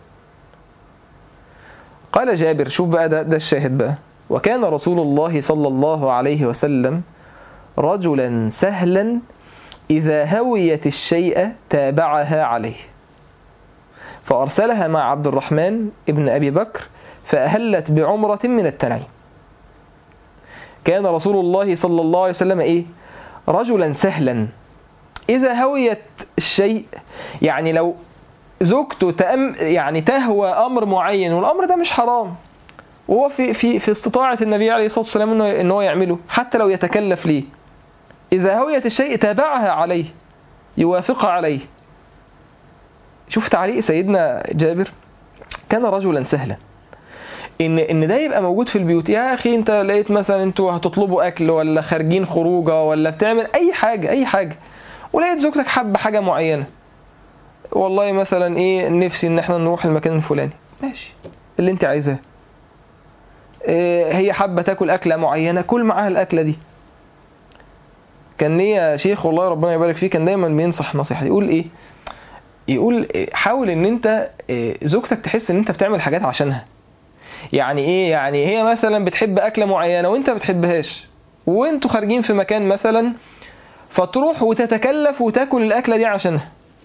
قال جابر شوف بقى ده, ده الشاهد بقى وكان رسول الله صلى الله عليه وسلم رجلا سهلا إذا هويت الشيء تابعها عليه فأرسلها مع عبد الرحمن ابن أبي بكر فأهلت بعمرة من التنعيم كان رسول الله صلى الله عليه وسلم إيه رجلا سهلا إذا هويت الشيء يعني لو زوجته تأم يعني تهوى أمر معين والأمر ده مش حرام وهو في في في استطاعة النبي عليه الصلاة والسلام إنه إن هو يعمله حتى لو يتكلف ليه إذا هويت الشيء تابعها عليه يوافقها عليه شوف تعليق سيدنا جابر كان رجلا سهلا ان ان ده يبقى موجود في البيوت يا اخي انت لقيت مثلا انتوا هتطلبوا اكل ولا خارجين خروجه ولا بتعمل اي حاجه اي حاجه ولقيت زوجتك حابه حاجه معينه والله مثلا ايه نفسي ان احنا نروح المكان الفلاني ماشي اللي انت عايزاه إيه هي حابه تاكل اكله معينه كل معاها الاكله دي كان ليا شيخ والله ربنا يبارك فيه كان دايما بينصح نصيحه يقول ايه يقول حاول ان انت زوجتك تحس ان انت بتعمل حاجات عشانها يعني ايه يعني هي مثلا بتحب اكله معينه وانت بتحبهاش وانتوا خارجين في مكان مثلا فتروح وتتكلف وتاكل الاكله دي عشانها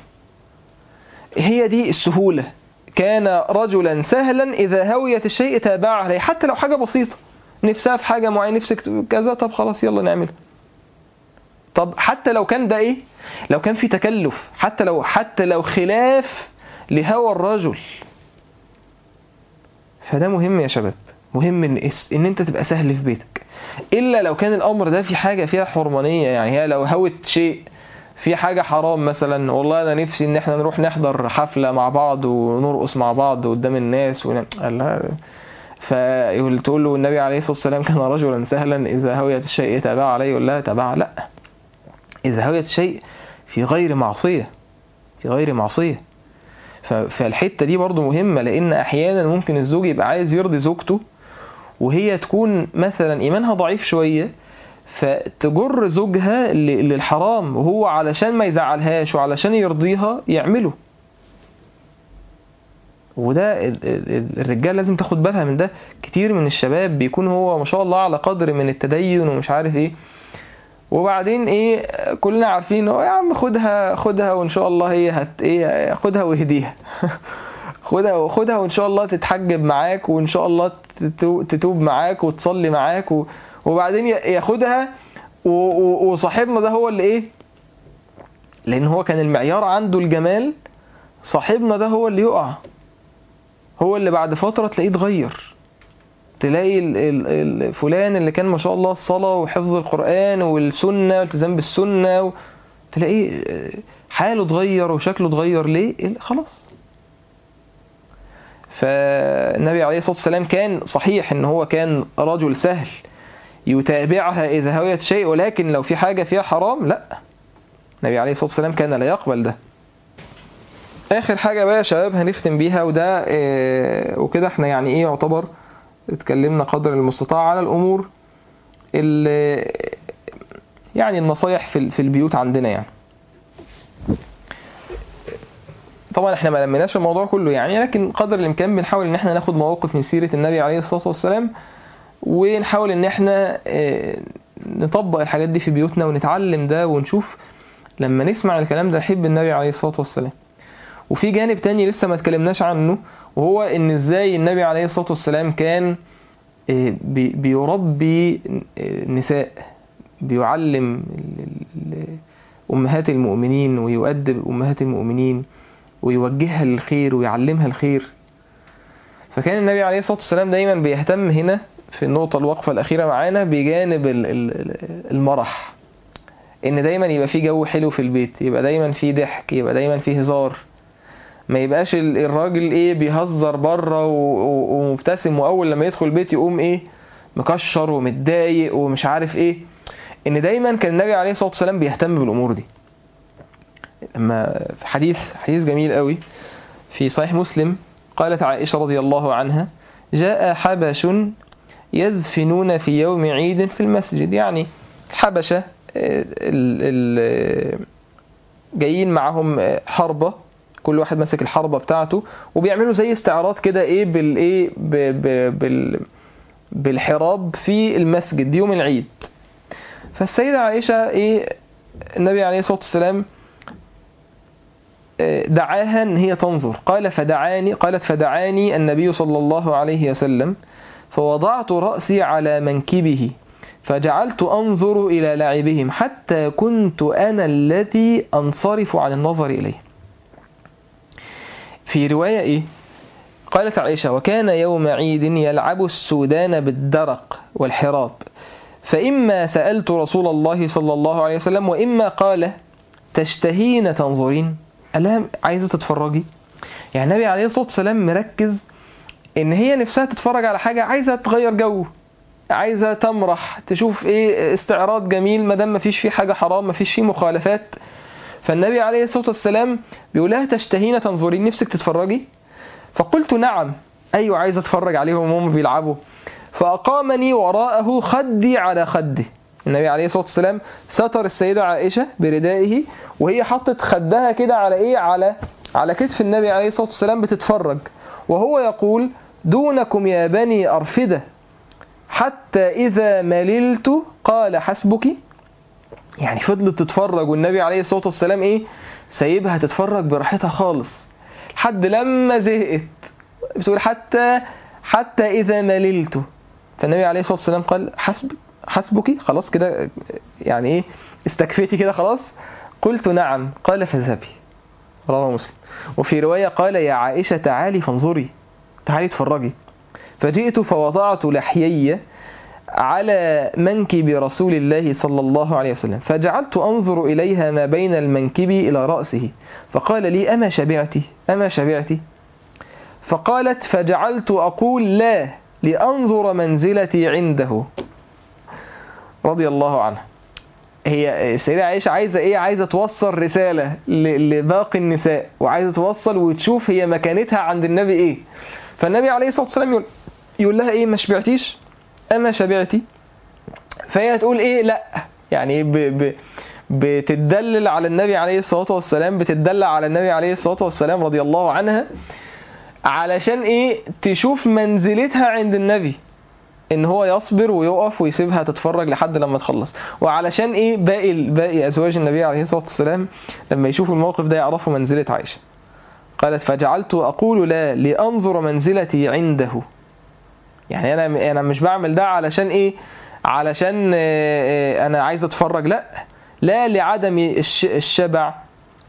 هي دي السهوله كان رجلا سهلا اذا هويت الشيء تابعه عليه حتى لو حاجه بسيطه نفسها في حاجه معينه نفسك كذا طب خلاص يلا نعملها طب حتى لو كان ده ايه لو كان في تكلف حتى لو حتى لو خلاف لهوى الرجل فده مهم يا شباب مهم ان ان انت تبقى سهل في بيتك الا لو كان الامر ده في حاجه فيها حرمانيه يعني هي لو هوت شيء في حاجه حرام مثلا والله انا نفسي ان احنا نروح نحضر حفله مع بعض ونرقص مع بعض قدام الناس ون... الله فتقول له النبي عليه الصلاه والسلام كان رجلا سهلا اذا هويت الشيء تابع عليه يقول لها تابع لا إذا هويت شيء في غير معصية في غير معصية فالحتة دي برضو مهمة لأن أحيانا ممكن الزوج يبقى عايز يرضي زوجته وهي تكون مثلا إيمانها ضعيف شوية فتجر زوجها للحرام وهو علشان ما يزعلهاش وعلشان يرضيها يعمله وده الرجال لازم تاخد بالها من ده كتير من الشباب بيكون هو ما شاء الله على قدر من التدين ومش عارف ايه وبعدين ايه كلنا عارفين يا عم خدها خدها وان شاء الله هي هت ايه خدها واهديها خدها خدها وان شاء الله تتحجب معاك وان شاء الله تتوب معاك وتصلي معاك و... وبعدين ياخدها و... و... وصاحبنا ده هو اللي ايه لان هو كان المعيار عنده الجمال صاحبنا ده هو اللي يقع هو اللي بعد فتره تلاقيه اتغير تلاقي ال ال ال فلان اللي كان ما شاء الله الصلاة وحفظ القرآن والسنة والالتزام بالسنة و... تلاقيه حاله اتغير وشكله اتغير ليه؟ خلاص فالنبي عليه الصلاة والسلام كان صحيح ان هو كان رجل سهل يتابعها إذا هويت شيء ولكن لو في حاجة فيها حرام لا النبي عليه الصلاة والسلام كان لا يقبل ده آخر حاجة بقى يا شباب هنختم بيها وده إيه وكده احنا يعني ايه يعتبر اتكلمنا قدر المستطاع على الأمور اللي يعني النصايح في في البيوت عندنا يعني طبعا احنا ما لميناش الموضوع كله يعني لكن قدر الامكان بنحاول ان احنا ناخد مواقف من سيره النبي عليه الصلاه والسلام ونحاول ان احنا نطبق الحاجات دي في بيوتنا ونتعلم ده ونشوف لما نسمع الكلام ده نحب النبي عليه الصلاه والسلام وفي جانب تاني لسه ما اتكلمناش عنه وهو ان ازاي النبي عليه الصلاه والسلام كان بيربي النساء بيعلم امهات المؤمنين ويؤدب امهات المؤمنين ويوجهها للخير ويعلمها الخير فكان النبي عليه الصلاة والسلام دايما بيهتم هنا في النقطة الوقفة الأخيرة معانا بجانب المرح إن دايما يبقى في جو حلو في البيت يبقى دايما في ضحك يبقى دايما في هزار ما يبقاش الراجل ايه بيهزر بره ومبتسم واول لما يدخل البيت يقوم ايه مكشر ومتضايق ومش عارف ايه ان دايما كان النبي عليه الصلاه والسلام بيهتم بالامور دي لما في حديث حديث جميل قوي في صحيح مسلم قالت عائشة رضي الله عنها جاء حبش يزفنون في يوم عيد في المسجد يعني الحبشة جايين معهم حربة كل واحد ماسك الحربة بتاعته وبيعملوا زي استعراض كده ايه بالايه بال بالحراب في المسجد يوم العيد فالسيدة عائشة ايه النبي عليه الصلاة والسلام دعاها ان هي تنظر قال فدعاني قالت فدعاني النبي صلى الله عليه وسلم فوضعت رأسي على منكبه فجعلت أنظر إلى لعبهم حتى كنت أنا التي أنصرف عن النظر إليه في رواية إيه؟ قالت عائشة وكان يوم عيد يلعب السودان بالدرق والحراب فإما سألت رسول الله صلى الله عليه وسلم وإما قال تشتهين تنظرين قال لها عايزة تتفرجي يعني النبي عليه الصلاة والسلام مركز ان هي نفسها تتفرج على حاجة عايزة تغير جو عايزة تمرح تشوف ايه استعراض جميل ما دام مفيش فيه حاجة حرام مفيش فيه مخالفات فالنبي عليه الصلاة والسلام بيقول لها تشتهين تنظرين نفسك تتفرجي فقلت نعم ايوه عايزة اتفرج عليهم وهم بيلعبوا فأقامني وراءه خدي على خده النبي عليه الصلاة والسلام ستر السيدة عائشة بردائه وهي حطت خدها كده على ايه على على كتف النبي عليه الصلاة والسلام بتتفرج وهو يقول دونكم يا بني أرفدة حتى إذا مللت قال حسبك يعني فضلت تتفرج والنبي عليه الصلاة والسلام ايه سايبها تتفرج براحتها خالص لحد لما زهقت بتقول حتى حتى إذا مللت فالنبي عليه الصلاة والسلام قال حسبك حسبك خلاص كده يعني ايه استكفيتي كده خلاص قلت نعم قال فاذهبي رواه مسلم وفي رواية قال يا عائشة تعالي فانظري تعالي اتفرجي فجئت فوضعت لحيي على منكب رسول الله صلى الله عليه وسلم فجعلت أنظر إليها ما بين المنكب إلى رأسه فقال لي أما شبعتي أما شبعتي فقالت فجعلت أقول لا لأنظر منزلتي عنده رضي الله عنها هي السيدة عائشة عايزة ايه عايزة توصل رسالة لباقي النساء وعايزة توصل وتشوف هي مكانتها عند النبي ايه فالنبي عليه الصلاة والسلام يقول, يقول لها ايه ما شبعتيش اما شبعتي فهي تقول ايه لا يعني ب ب بتدلل على النبي عليه الصلاة والسلام بتدلل على النبي عليه الصلاة والسلام رضي الله عنها علشان ايه تشوف منزلتها عند النبي ان هو يصبر ويقف ويسيبها تتفرج لحد لما تخلص وعلشان ايه باقي باقي ازواج النبي عليه الصلاه والسلام لما يشوفوا الموقف ده يعرفوا منزله عائشه قالت فجعلت اقول لا لانظر منزلتي عنده يعني انا انا مش بعمل ده علشان ايه علشان انا عايز اتفرج لا لا لعدم الشبع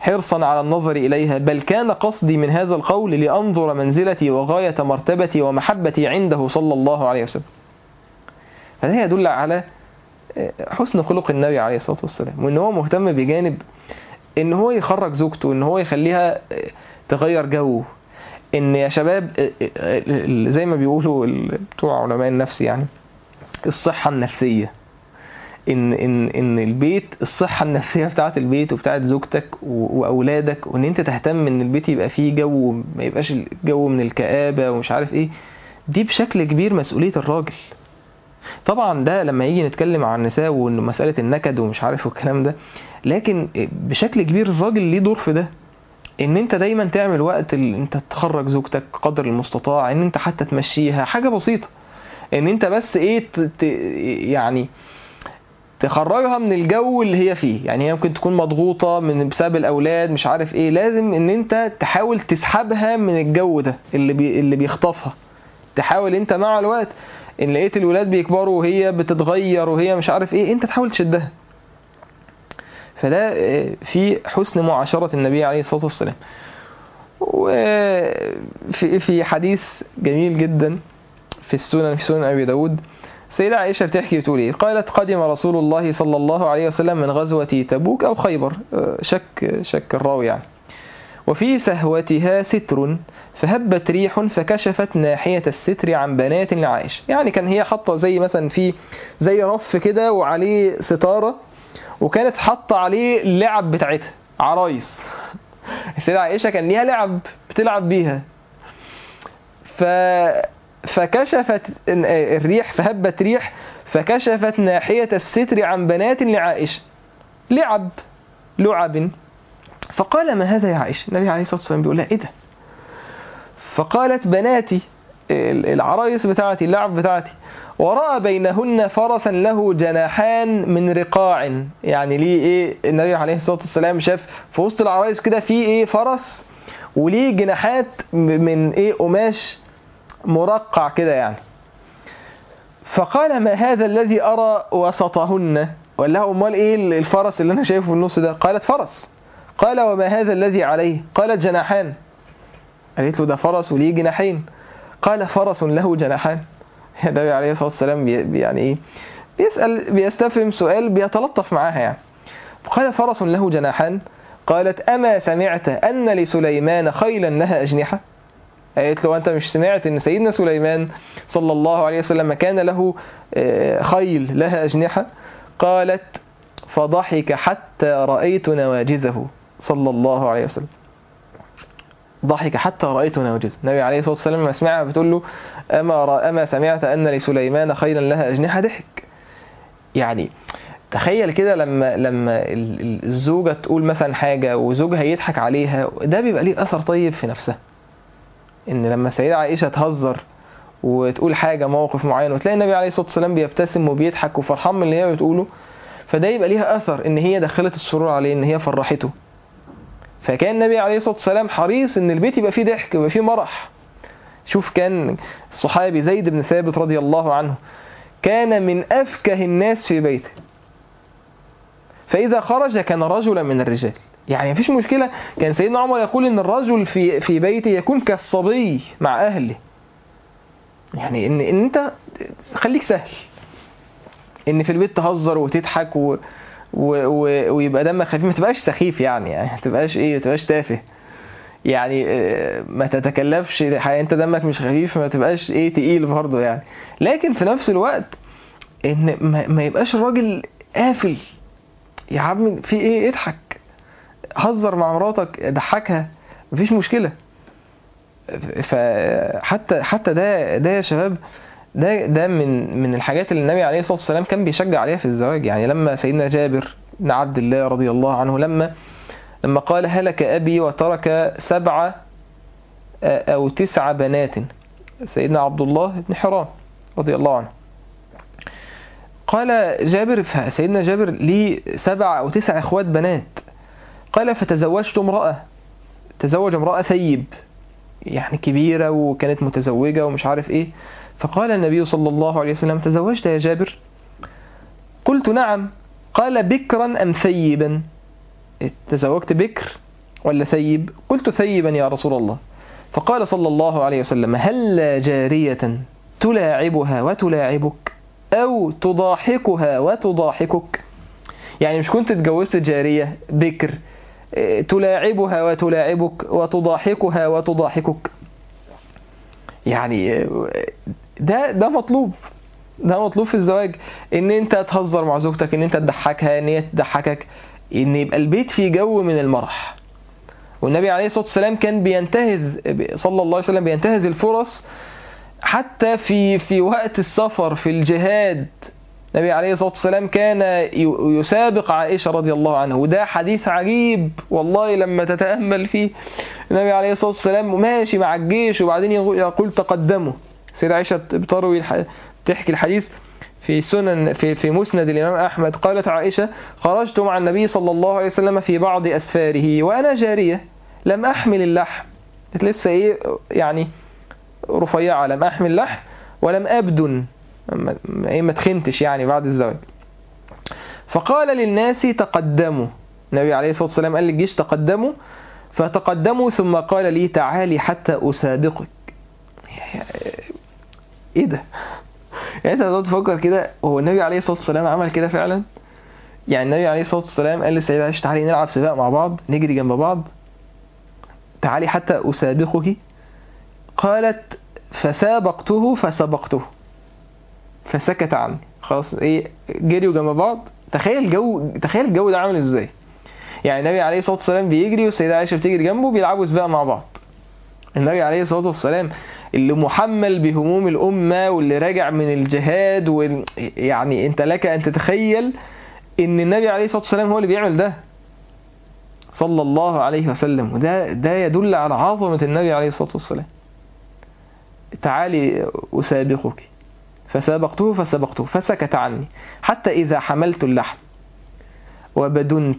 حرصا على النظر إليها بل كان قصدي من هذا القول لأنظر منزلتي وغاية مرتبتي ومحبتي عنده صلى الله عليه وسلم فده يدل على حسن خلق النبي عليه الصلاة والسلام وإن هو مهتم بجانب إن هو يخرج زوجته إن هو يخليها تغير جو إن يا شباب زي ما بيقولوا بتوع علماء النفس يعني الصحة النفسية ان ان ان البيت الصحه النفسيه بتاعه البيت وبتاعه زوجتك واولادك وان انت تهتم ان البيت يبقى فيه جو ما يبقاش الجو من الكآبه ومش عارف ايه دي بشكل كبير مسؤوليه الراجل طبعا ده لما يجي نتكلم عن النساء وان مساله النكد ومش عارف والكلام ده لكن بشكل كبير الراجل ليه دور في ده ان انت دايما تعمل وقت اللي انت تخرج زوجتك قدر المستطاع ان انت حتى تمشيها حاجه بسيطه ان انت بس ايه ت... يعني تخرجها من الجو اللي هي فيه يعني هي ممكن تكون مضغوطة من بسبب الأولاد مش عارف إيه لازم إن أنت تحاول تسحبها من الجو ده اللي بي اللي بيخطفها تحاول أنت مع الوقت إن لقيت الولاد بيكبروا وهي بتتغير وهي مش عارف إيه أنت تحاول تشدها فده في حسن معاشرة النبي عليه الصلاة والسلام وفي في حديث جميل جدا في السنن في سنن أبي داود سيدة عائشة بتحكي بتقول ايه قالت قدم رسول الله صلى الله عليه وسلم من غزوة تبوك أو خيبر شك شك الراوي يعني وفي سهوتها ستر فهبت ريح فكشفت ناحية الستر عن بنات لعائشة يعني كان هي حاطة زي مثلا في زي رف كده وعليه ستارة وكانت حاطة عليه اللعب بتاعتها عرايس السيدة عائشة كان ليها لعب بتلعب بيها ف فكشفت الريح فهبت ريح فكشفت ناحية الستر عن بنات لعائشة لعب لعب فقال ما هذا يا عائشة النبي عليه الصلاة والسلام بيقول لها ايه ده فقالت بناتي العرايس بتاعتي اللعب بتاعتي ورأى بينهن فرسا له جناحان من رقاع يعني ليه ايه النبي عليه الصلاة والسلام شاف في وسط العرايس كده في ايه فرس وليه جناحات من ايه قماش مرقع كده يعني فقال ما هذا الذي أرى وسطهن وقال لها أمال إيه الفرس اللي أنا شايفه في النص ده قالت فرس قال وما هذا الذي عليه قالت جناحان قالت له ده فرس وليه جناحين قال فرس له جناحان النبي عليه الصلاة والسلام بي يعني إيه بيسأل بيستفهم سؤال بيتلطف معاها يعني قال فرس له جناحان قالت أما سمعت أن لسليمان خيلا لها أجنحة قالت له أنت مش سمعت أن سيدنا سليمان صلى الله عليه وسلم كان له خيل لها أجنحة قالت فضحك حتى رأيت نواجذه صلى الله عليه وسلم ضحك حتى رأيت نواجذه النبي عليه الصلاة والسلام لما سمعها بتقول له أما, أما سمعت أن لسليمان خيلا لها أجنحة ضحك يعني تخيل كده لما لما الزوجة تقول مثلا حاجة وزوجها يضحك عليها ده بيبقى ليه أثر طيب في نفسها ان لما السيدة عائشة تهزر وتقول حاجة موقف معين وتلاقي النبي عليه الصلاة والسلام بيبتسم وبيضحك وفرحان من اللي هي بتقوله فده يبقى ليها أثر ان هي دخلت السرور عليه ان هي فرحته فكان النبي عليه الصلاة والسلام حريص ان البيت يبقى فيه ضحك يبقى فيه مرح شوف كان الصحابي زيد بن ثابت رضي الله عنه كان من أفكه الناس في بيته فإذا خرج كان رجلا من الرجال يعني مفيش مشكلة كان سيدنا عمر يقول ان الرجل في في بيته يكون كالصبي مع اهله يعني ان, إن انت خليك سهل ان في البيت تهزر وتضحك و و و ويبقى دمك خفيف ما تبقاش سخيف يعني يعني ما تبقاش ايه ما تبقاش تافه يعني ما تتكلفش انت دمك مش خفيف ما تبقاش ايه تقيل برضه يعني لكن في نفس الوقت ان ما, ما يبقاش الراجل قافل يا عم في ايه اضحك هزر مع مراتك ضحكها مفيش مشكله فحتى حتى ده ده يا شباب ده ده من من الحاجات اللي النبي عليه الصلاه والسلام كان بيشجع عليها في الزواج يعني لما سيدنا جابر بن عبد الله رضي الله عنه لما لما قال هلك ابي وترك سبعه او تسع بنات سيدنا عبد الله بن حرام رضي الله عنه قال جابر سيدنا جابر لي سبع او تسع اخوات بنات قال فتزوجت امرأة تزوج امرأة ثيب يعني كبيرة وكانت متزوجة ومش عارف ايه فقال النبي صلى الله عليه وسلم تزوجت يا جابر قلت نعم قال بكرا أم ثيبا تزوجت بكر ولا ثيب قلت ثيبا يا رسول الله فقال صلى الله عليه وسلم هل جارية تلاعبها وتلاعبك أو تضاحكها وتضاحكك يعني مش كنت اتجوزت جارية بكر اه، تلاعبها وتلاعبك وتضاحكها وتضاحكك يعني اه، ده ده مطلوب ده مطلوب في الزواج ان انت تهزر مع زوجتك ان انت تضحكها ان هي تضحكك ان يبقى البيت فيه جو من المرح والنبي عليه الصلاه والسلام كان بينتهز صلى الله عليه وسلم بينتهز الفرص حتى في في وقت السفر في الجهاد النبي عليه الصلاه والسلام كان ي- يسابق عائشه رضي الله عنها وده حديث عجيب والله لما تتامل فيه النبي عليه الصلاه والسلام ماشي مع الجيش وبعدين يقول يقول تقدموا سيدة عائشه بتروي الح... تحكي الحديث في سنن في في مسند الامام احمد قالت عائشه خرجت مع النبي صلى الله عليه وسلم في بعض اسفاره وانا جاريه لم احمل اللحم كانت لسه ايه يعني رفيعه لم احمل لحم ولم ابدن ما- ما- ايه ما تخنتش يعني بعد الزواج فقال للناس تقدموا النبي عليه الصلاه والسلام قال للجيش تقدموا فتقدموا ثم قال لي تعالي حتى اسابقك ايه ده يعني انت تقعد تفكر كده هو النبي عليه الصلاه والسلام عمل كده فعلا يعني النبي عليه الصلاه والسلام قال للسيدة عائشه تعالي نلعب سباق مع بعض نجري جنب بعض تعالي حتى اسابقك قالت فسابقته فسبقته فسكت عني خلاص ايه جريوا جنب بعض تخيل الجو تخيل الجو ده عامل ازاي يعني النبي عليه الصلاه والسلام بيجري والسيده عائشه بتجري جنبه بيلعبوا سباق مع بعض النبي عليه الصلاه والسلام اللي محمل بهموم الامه واللي راجع من الجهاد وال... يعني انت لك ان تتخيل ان النبي عليه الصلاه والسلام هو اللي بيعمل ده صلى الله عليه وسلم وده ده يدل على عظمه النبي عليه الصلاه والسلام تعالي اسابقك فسابقته فسبقته فسكت عني حتى إذا حملت اللحم وبدنت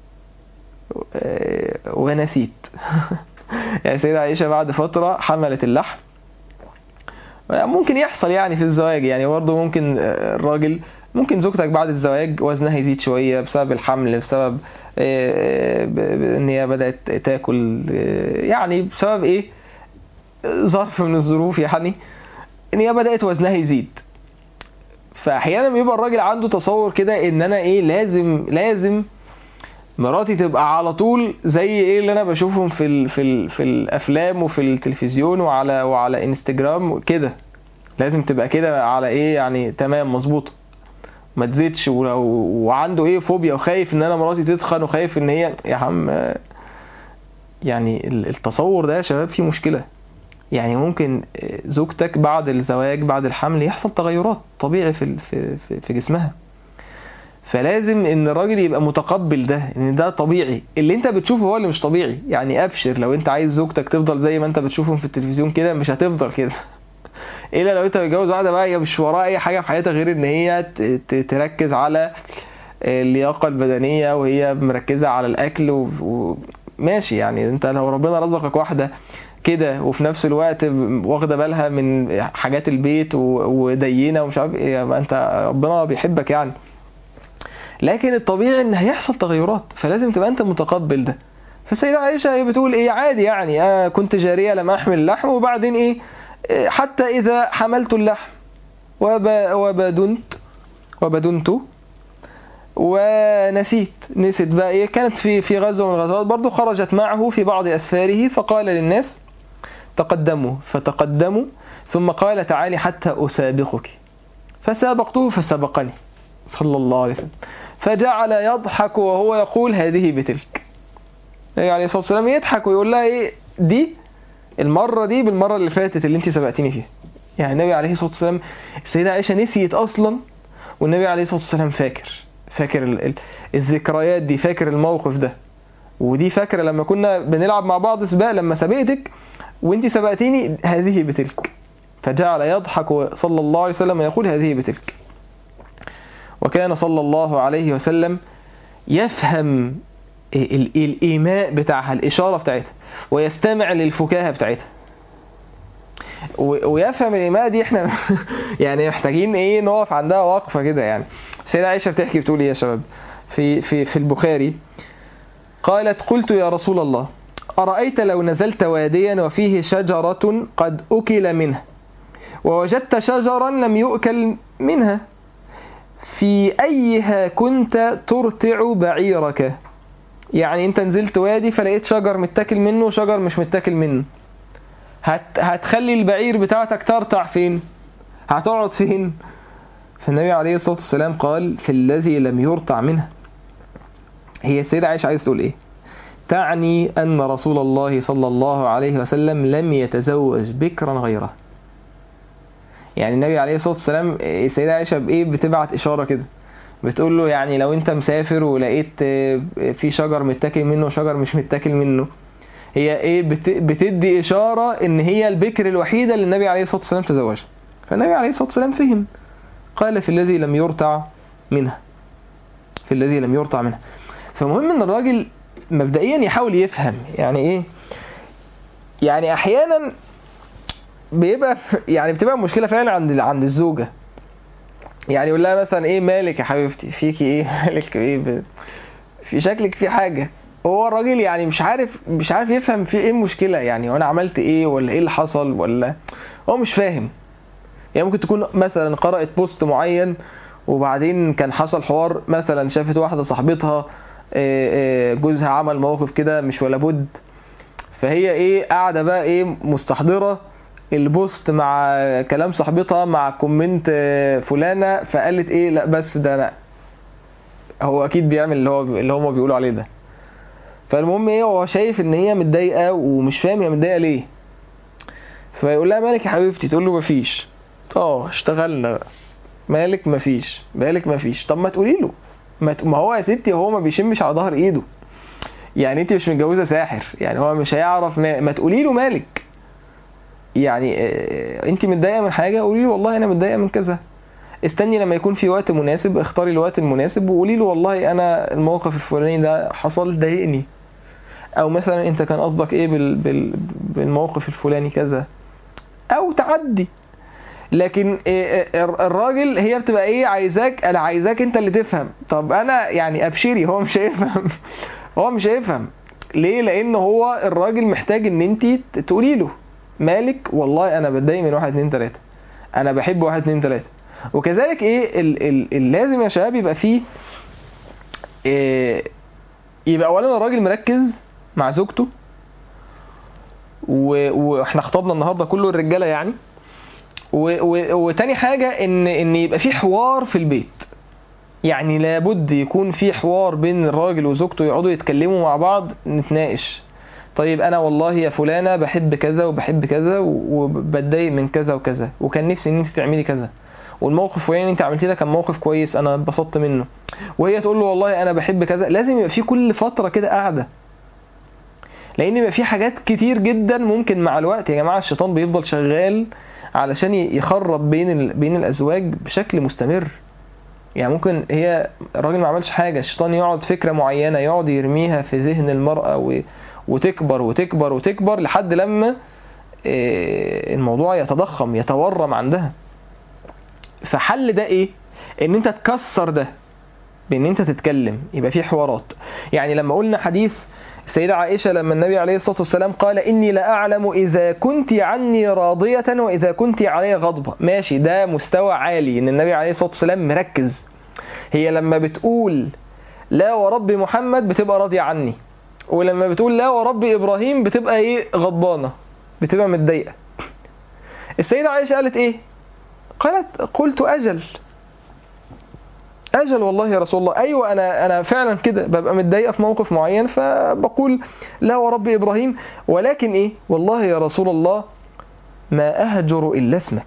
آه، ونسيت يعني سيدة عائشة بعد فترة حملت اللحم ممكن يحصل يعني في الزواج يعني برضه ممكن آه، الراجل ممكن زوجتك بعد الزواج وزنها يزيد شوية بسبب الحمل بسبب آه، ب- ب- ان هي بدأت تاكل آه، يعني بسبب ايه ظرف من الظروف يعني ان هي بدأت وزنها يزيد فاحيانا بيبقى الراجل عنده تصور كده ان انا ايه لازم لازم مراتي تبقى على طول زي ايه اللي انا بشوفهم في ال في ال في الافلام وفي التلفزيون وعلى وعلى انستجرام كده لازم تبقى كده على ايه يعني تمام مظبوطه ما تزيدش ولو وعنده ايه فوبيا وخايف ان انا مراتي تتخن وخايف ان هي يا عم آه، يعني ال- التصور ده يا شباب فيه مشكله يعني ممكن آه، زوجتك بعد الزواج بعد الحمل يحصل تغيرات طبيعي في ال- في في- في جسمها فلازم ان الراجل يبقى متقبل ده ان ده طبيعي اللي انت بتشوفه هو اللي مش طبيعي يعني ابشر لو انت عايز زوجتك تفضل زي ما انت بتشوفهم في التلفزيون كده مش هتفضل كده الا لو انت متجوز واحده بقى هي مش وراها اي حاجه في حياتها غير ان هي ت- ت- تركز على اللياقه البدنيه وهي مركزه على الاكل و- وماشي يعني انت لو ربنا رزقك واحده كده وفي نفس الوقت واخده بالها من حاجات البيت و- ودينه ومش عارف ايه يبقى انت ربنا بيحبك يعني لكن الطبيعي ان هيحصل تغيرات فلازم تبقى انت متقبل ده فالسيدة عائشة هي بتقول ايه عادي يعني آه كنت جارية لم احمل اللحم وبعدين ايه آه، حتى اذا حملت اللحم وب وبدنت وبدنت ونسيت نسيت بقى ايه كانت في في غزوة من الغزوات برضو خرجت معه في بعض اسفاره فقال للناس تقدموا فتقدموا ثم قال تعالي حتى اسابقك فسابقته فسبقني صلى الله عليه وسلم فجعل يضحك وهو يقول هذه بتلك النبي عليه الصلاة والسلام يضحك ويقول لها ايه دي المرة دي بالمرة اللي فاتت اللي انت سبقتيني فيها يعني النبي عليه الصلاة والسلام السيدة عائشة نسيت أصلا والنبي عليه الصلاة والسلام فاكر فاكر ال ال الذكريات دي فاكر الموقف ده ودي فاكرة لما كنا بنلعب مع بعض سباق لما سبقتك وانت سبقتيني هذه بتلك فجعل يضحك صلى الله عليه وسلم يقول هذه بتلك وكان صلى الله عليه وسلم يفهم ال- الإيماء بتاعها الإشارة بتاعتها ويستمع للفكاهة بتاعتها و- ويفهم الإيماء دي احنا يعني محتاجين ايه نقف عندها وقفة كده يعني سيدة عائشة بتحكي بتقول ايه يا شباب في في في البخاري قالت قلت يا رسول الله أرأيت لو نزلت واديا وفيه شجرة قد أكل منها ووجدت شجرا لم يؤكل منها في أيها كنت ترتع بعيرك يعني انت نزلت وادي فلقيت شجر متاكل منه وشجر مش متاكل منه هت هتخلي البعير بتاعتك ترتع فين هتقعد فين فالنبي عليه الصلاة والسلام قال في الذي لم يرتع منها هي السيدة عائشة عايز تقول ايه تعني أن رسول الله صلى الله عليه وسلم لم يتزوج بكرا غيره يعني النبي عليه الصلاة والسلام السيدة عائشة بإيه بتبعت إشارة كده بتقول له يعني لو أنت مسافر ولقيت في شجر متاكل منه وشجر مش متاكل منه هي إيه بت بتدي إشارة إن هي البكر الوحيدة اللي النبي عليه الصلاة والسلام تزوجها فالنبي عليه الصلاة والسلام فهم قال في الذي لم يرتع منها في الذي لم يرتع منها فمهم ان الراجل مبدئيا يحاول يفهم يعني ايه يعني احيانا بيبقى يعني بتبقى مشكله فعلا عند عند الزوجه يعني يقول لها مثلا ايه مالك يا حبيبتي فيكي ايه مالك ايه ب... في شكلك في حاجه هو الراجل يعني مش عارف مش عارف يفهم في ايه المشكله يعني وانا عملت ايه ولا ايه اللي حصل ولا هو مش فاهم يعني ممكن تكون مثلا قرأت بوست معين وبعدين كان حصل حوار مثلا شافت واحدة صاحبتها جوزها عمل موقف كده مش ولا بد فهي ايه قاعدة بقى ايه مستحضرة البوست مع كلام صاحبتها مع كومنت فلانة فقالت ايه لا بس ده لا هو اكيد بيعمل اللي هو اللي هما بيقولوا عليه ده فالمهم ايه هو شايف ان هي متضايقة ومش فاهم هي متضايقة ليه فيقول لها مالك يا حبيبتي تقول له مفيش اه اشتغلنا بقى مالك مفيش مالك مفيش طب ما تقولي له ما, ت... ما هو يا ستي هو ما بيشمش على ظهر ايده يعني انت مش متجوزه ساحر يعني هو مش هيعرف ما, ما تقولي له مالك يعني اه... انت متضايقه من حاجه قولي له والله انا متضايقه من كذا استني لما يكون في وقت مناسب اختاري الوقت المناسب وقولي له والله انا الموقف الفلاني ده حصل ضايقني او مثلا انت كان قصدك ايه بال... بال... بالموقف الفلاني كذا او تعدي لكن الراجل هي بتبقى ايه عايزاك انا عايزاك انت اللي تفهم طب انا يعني ابشري هو مش هيفهم هو مش هيفهم ليه لان هو الراجل محتاج ان انت تقولي له مالك والله انا بتضايق من واحد اتنين تلاته انا بحب واحد اتنين تلاته وكذلك ايه ال ال ال لازم يا شباب يبقى فيه إيه يبقى اولا الراجل مركز مع زوجته واحنا خطبنا النهارده كله الرجاله يعني و و وتاني حاجة ان ان يبقى في حوار في البيت يعني لابد يكون في حوار بين الراجل وزوجته يقعدوا يتكلموا مع بعض نتناقش طيب انا والله يا فلانة بحب كذا وبحب كذا وبتضايق من كذا وكذا وكان نفسي ان انت تعملي كذا والموقف وين انت عملتيه ده كان موقف كويس انا اتبسطت منه وهي تقول له والله انا بحب كذا لازم يبقى في كل فترة كده قاعدة لان يبقى في حاجات كتير جدا ممكن مع الوقت يا جماعة الشيطان بيفضل شغال علشان يخرب بين بين الازواج بشكل مستمر يعني ممكن هي الراجل ما عملش حاجه الشيطان يقعد فكره معينه يقعد يرميها في ذهن المراه و... وتكبر وتكبر وتكبر لحد لما الموضوع يتضخم يتورم عندها فحل ده ايه ان انت تكسر ده بان انت تتكلم يبقى في حوارات يعني لما قلنا حديث السيدة عائشة لما النبي عليه الصلاة والسلام قال إني لأعلم إذا كنت عني راضية وإذا كنت علي غضبة ماشي ده مستوى عالي إن النبي عليه الصلاة والسلام مركز هي لما بتقول لا ورب محمد بتبقى راضية عني ولما بتقول لا ورب إبراهيم بتبقى إيه غضبانة بتبقى متضايقة السيدة عائشة قالت إيه قالت قلت أجل اجل والله يا رسول الله ايوه انا انا فعلا كده ببقى متضايقه في موقف معين فبقول لا ورب ابراهيم ولكن ايه والله يا رسول الله ما اهجر الا اسمك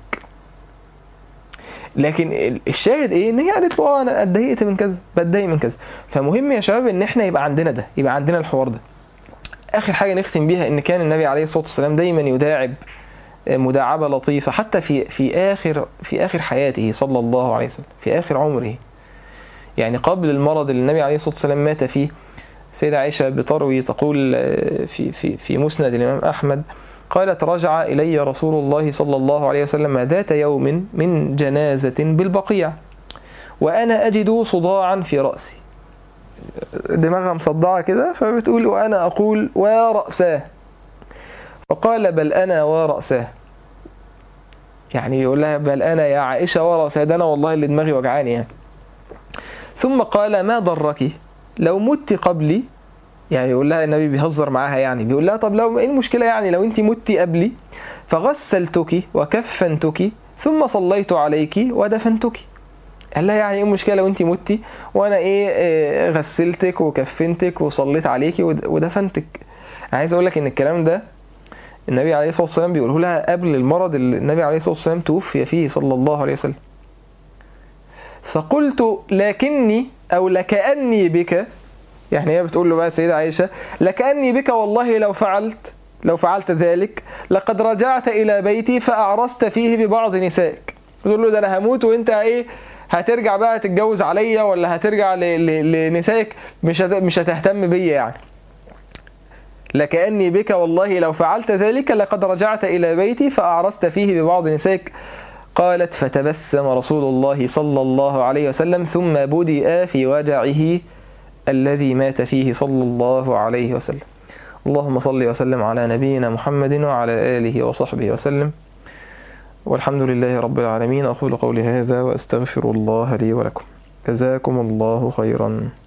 لكن الشاهد ايه ان هي قالت له اه انا اتضايقت من كذا بتضايق من كذا فمهم يا شباب ان احنا يبقى عندنا ده يبقى عندنا الحوار ده اخر حاجه نختم بيها ان كان النبي عليه الصلاه والسلام دايما يداعب مداعبه لطيفه حتى في في اخر في اخر حياته صلى الله عليه وسلم في اخر عمره يعني قبل المرض اللي النبي عليه الصلاة والسلام مات فيه سيدة عائشة بتروي تقول في, في, في مسند الإمام أحمد قالت رجع إلي رسول الله صلى الله عليه وسلم ذات يوم من جنازة بالبقيع وأنا أجد صداعا في رأسي دماغها مصدعة كده فبتقول وأنا أقول ورأساه فقال بل أنا ورأساه يعني يقول لها بل أنا يا عائشة ورأساه ده أنا والله اللي دماغي وجعاني يعني ثم قال ما ضرك لو مت قبلي يعني يقول لها النبي بيهزر معاها يعني بيقول لها طب لو ايه المشكلة يعني لو انت متي قبلي فغسلتك وكفنتك ثم صليت عليك ودفنتك قال لها يعني ايه المشكلة لو انت متي وانا ايه, إيه غسلتك وكفنتك وصليت عليك ودفنتك عايز اقول لك ان الكلام ده النبي عليه الصلاة والسلام بيقوله لها قبل المرض اللي النبي عليه الصلاة والسلام توفي فيه صلى الله عليه وسلم فقلت لكني أو لكأني بك يعني هي بتقول له بقى سيدة عائشة لكأني بك والله لو فعلت لو فعلت ذلك لقد رجعت إلى بيتي فأعرست فيه ببعض نسائك بتقول له ده أنا هموت وأنت إيه هترجع بقى تتجوز عليا ولا هترجع لنسائك مش مش هتهتم بيا يعني لكأني بك والله لو فعلت ذلك لقد رجعت إلى بيتي فأعرست فيه ببعض نسائك قالت فتبسم رسول الله صلى الله عليه وسلم ثم بدأ في وجعه الذي مات فيه صلى الله عليه وسلم اللهم صل وسلم على نبينا محمد وعلى آله وصحبه وسلم والحمد لله رب العالمين أقول قولي هذا وأستغفر الله لي ولكم جزاكم الله خيرا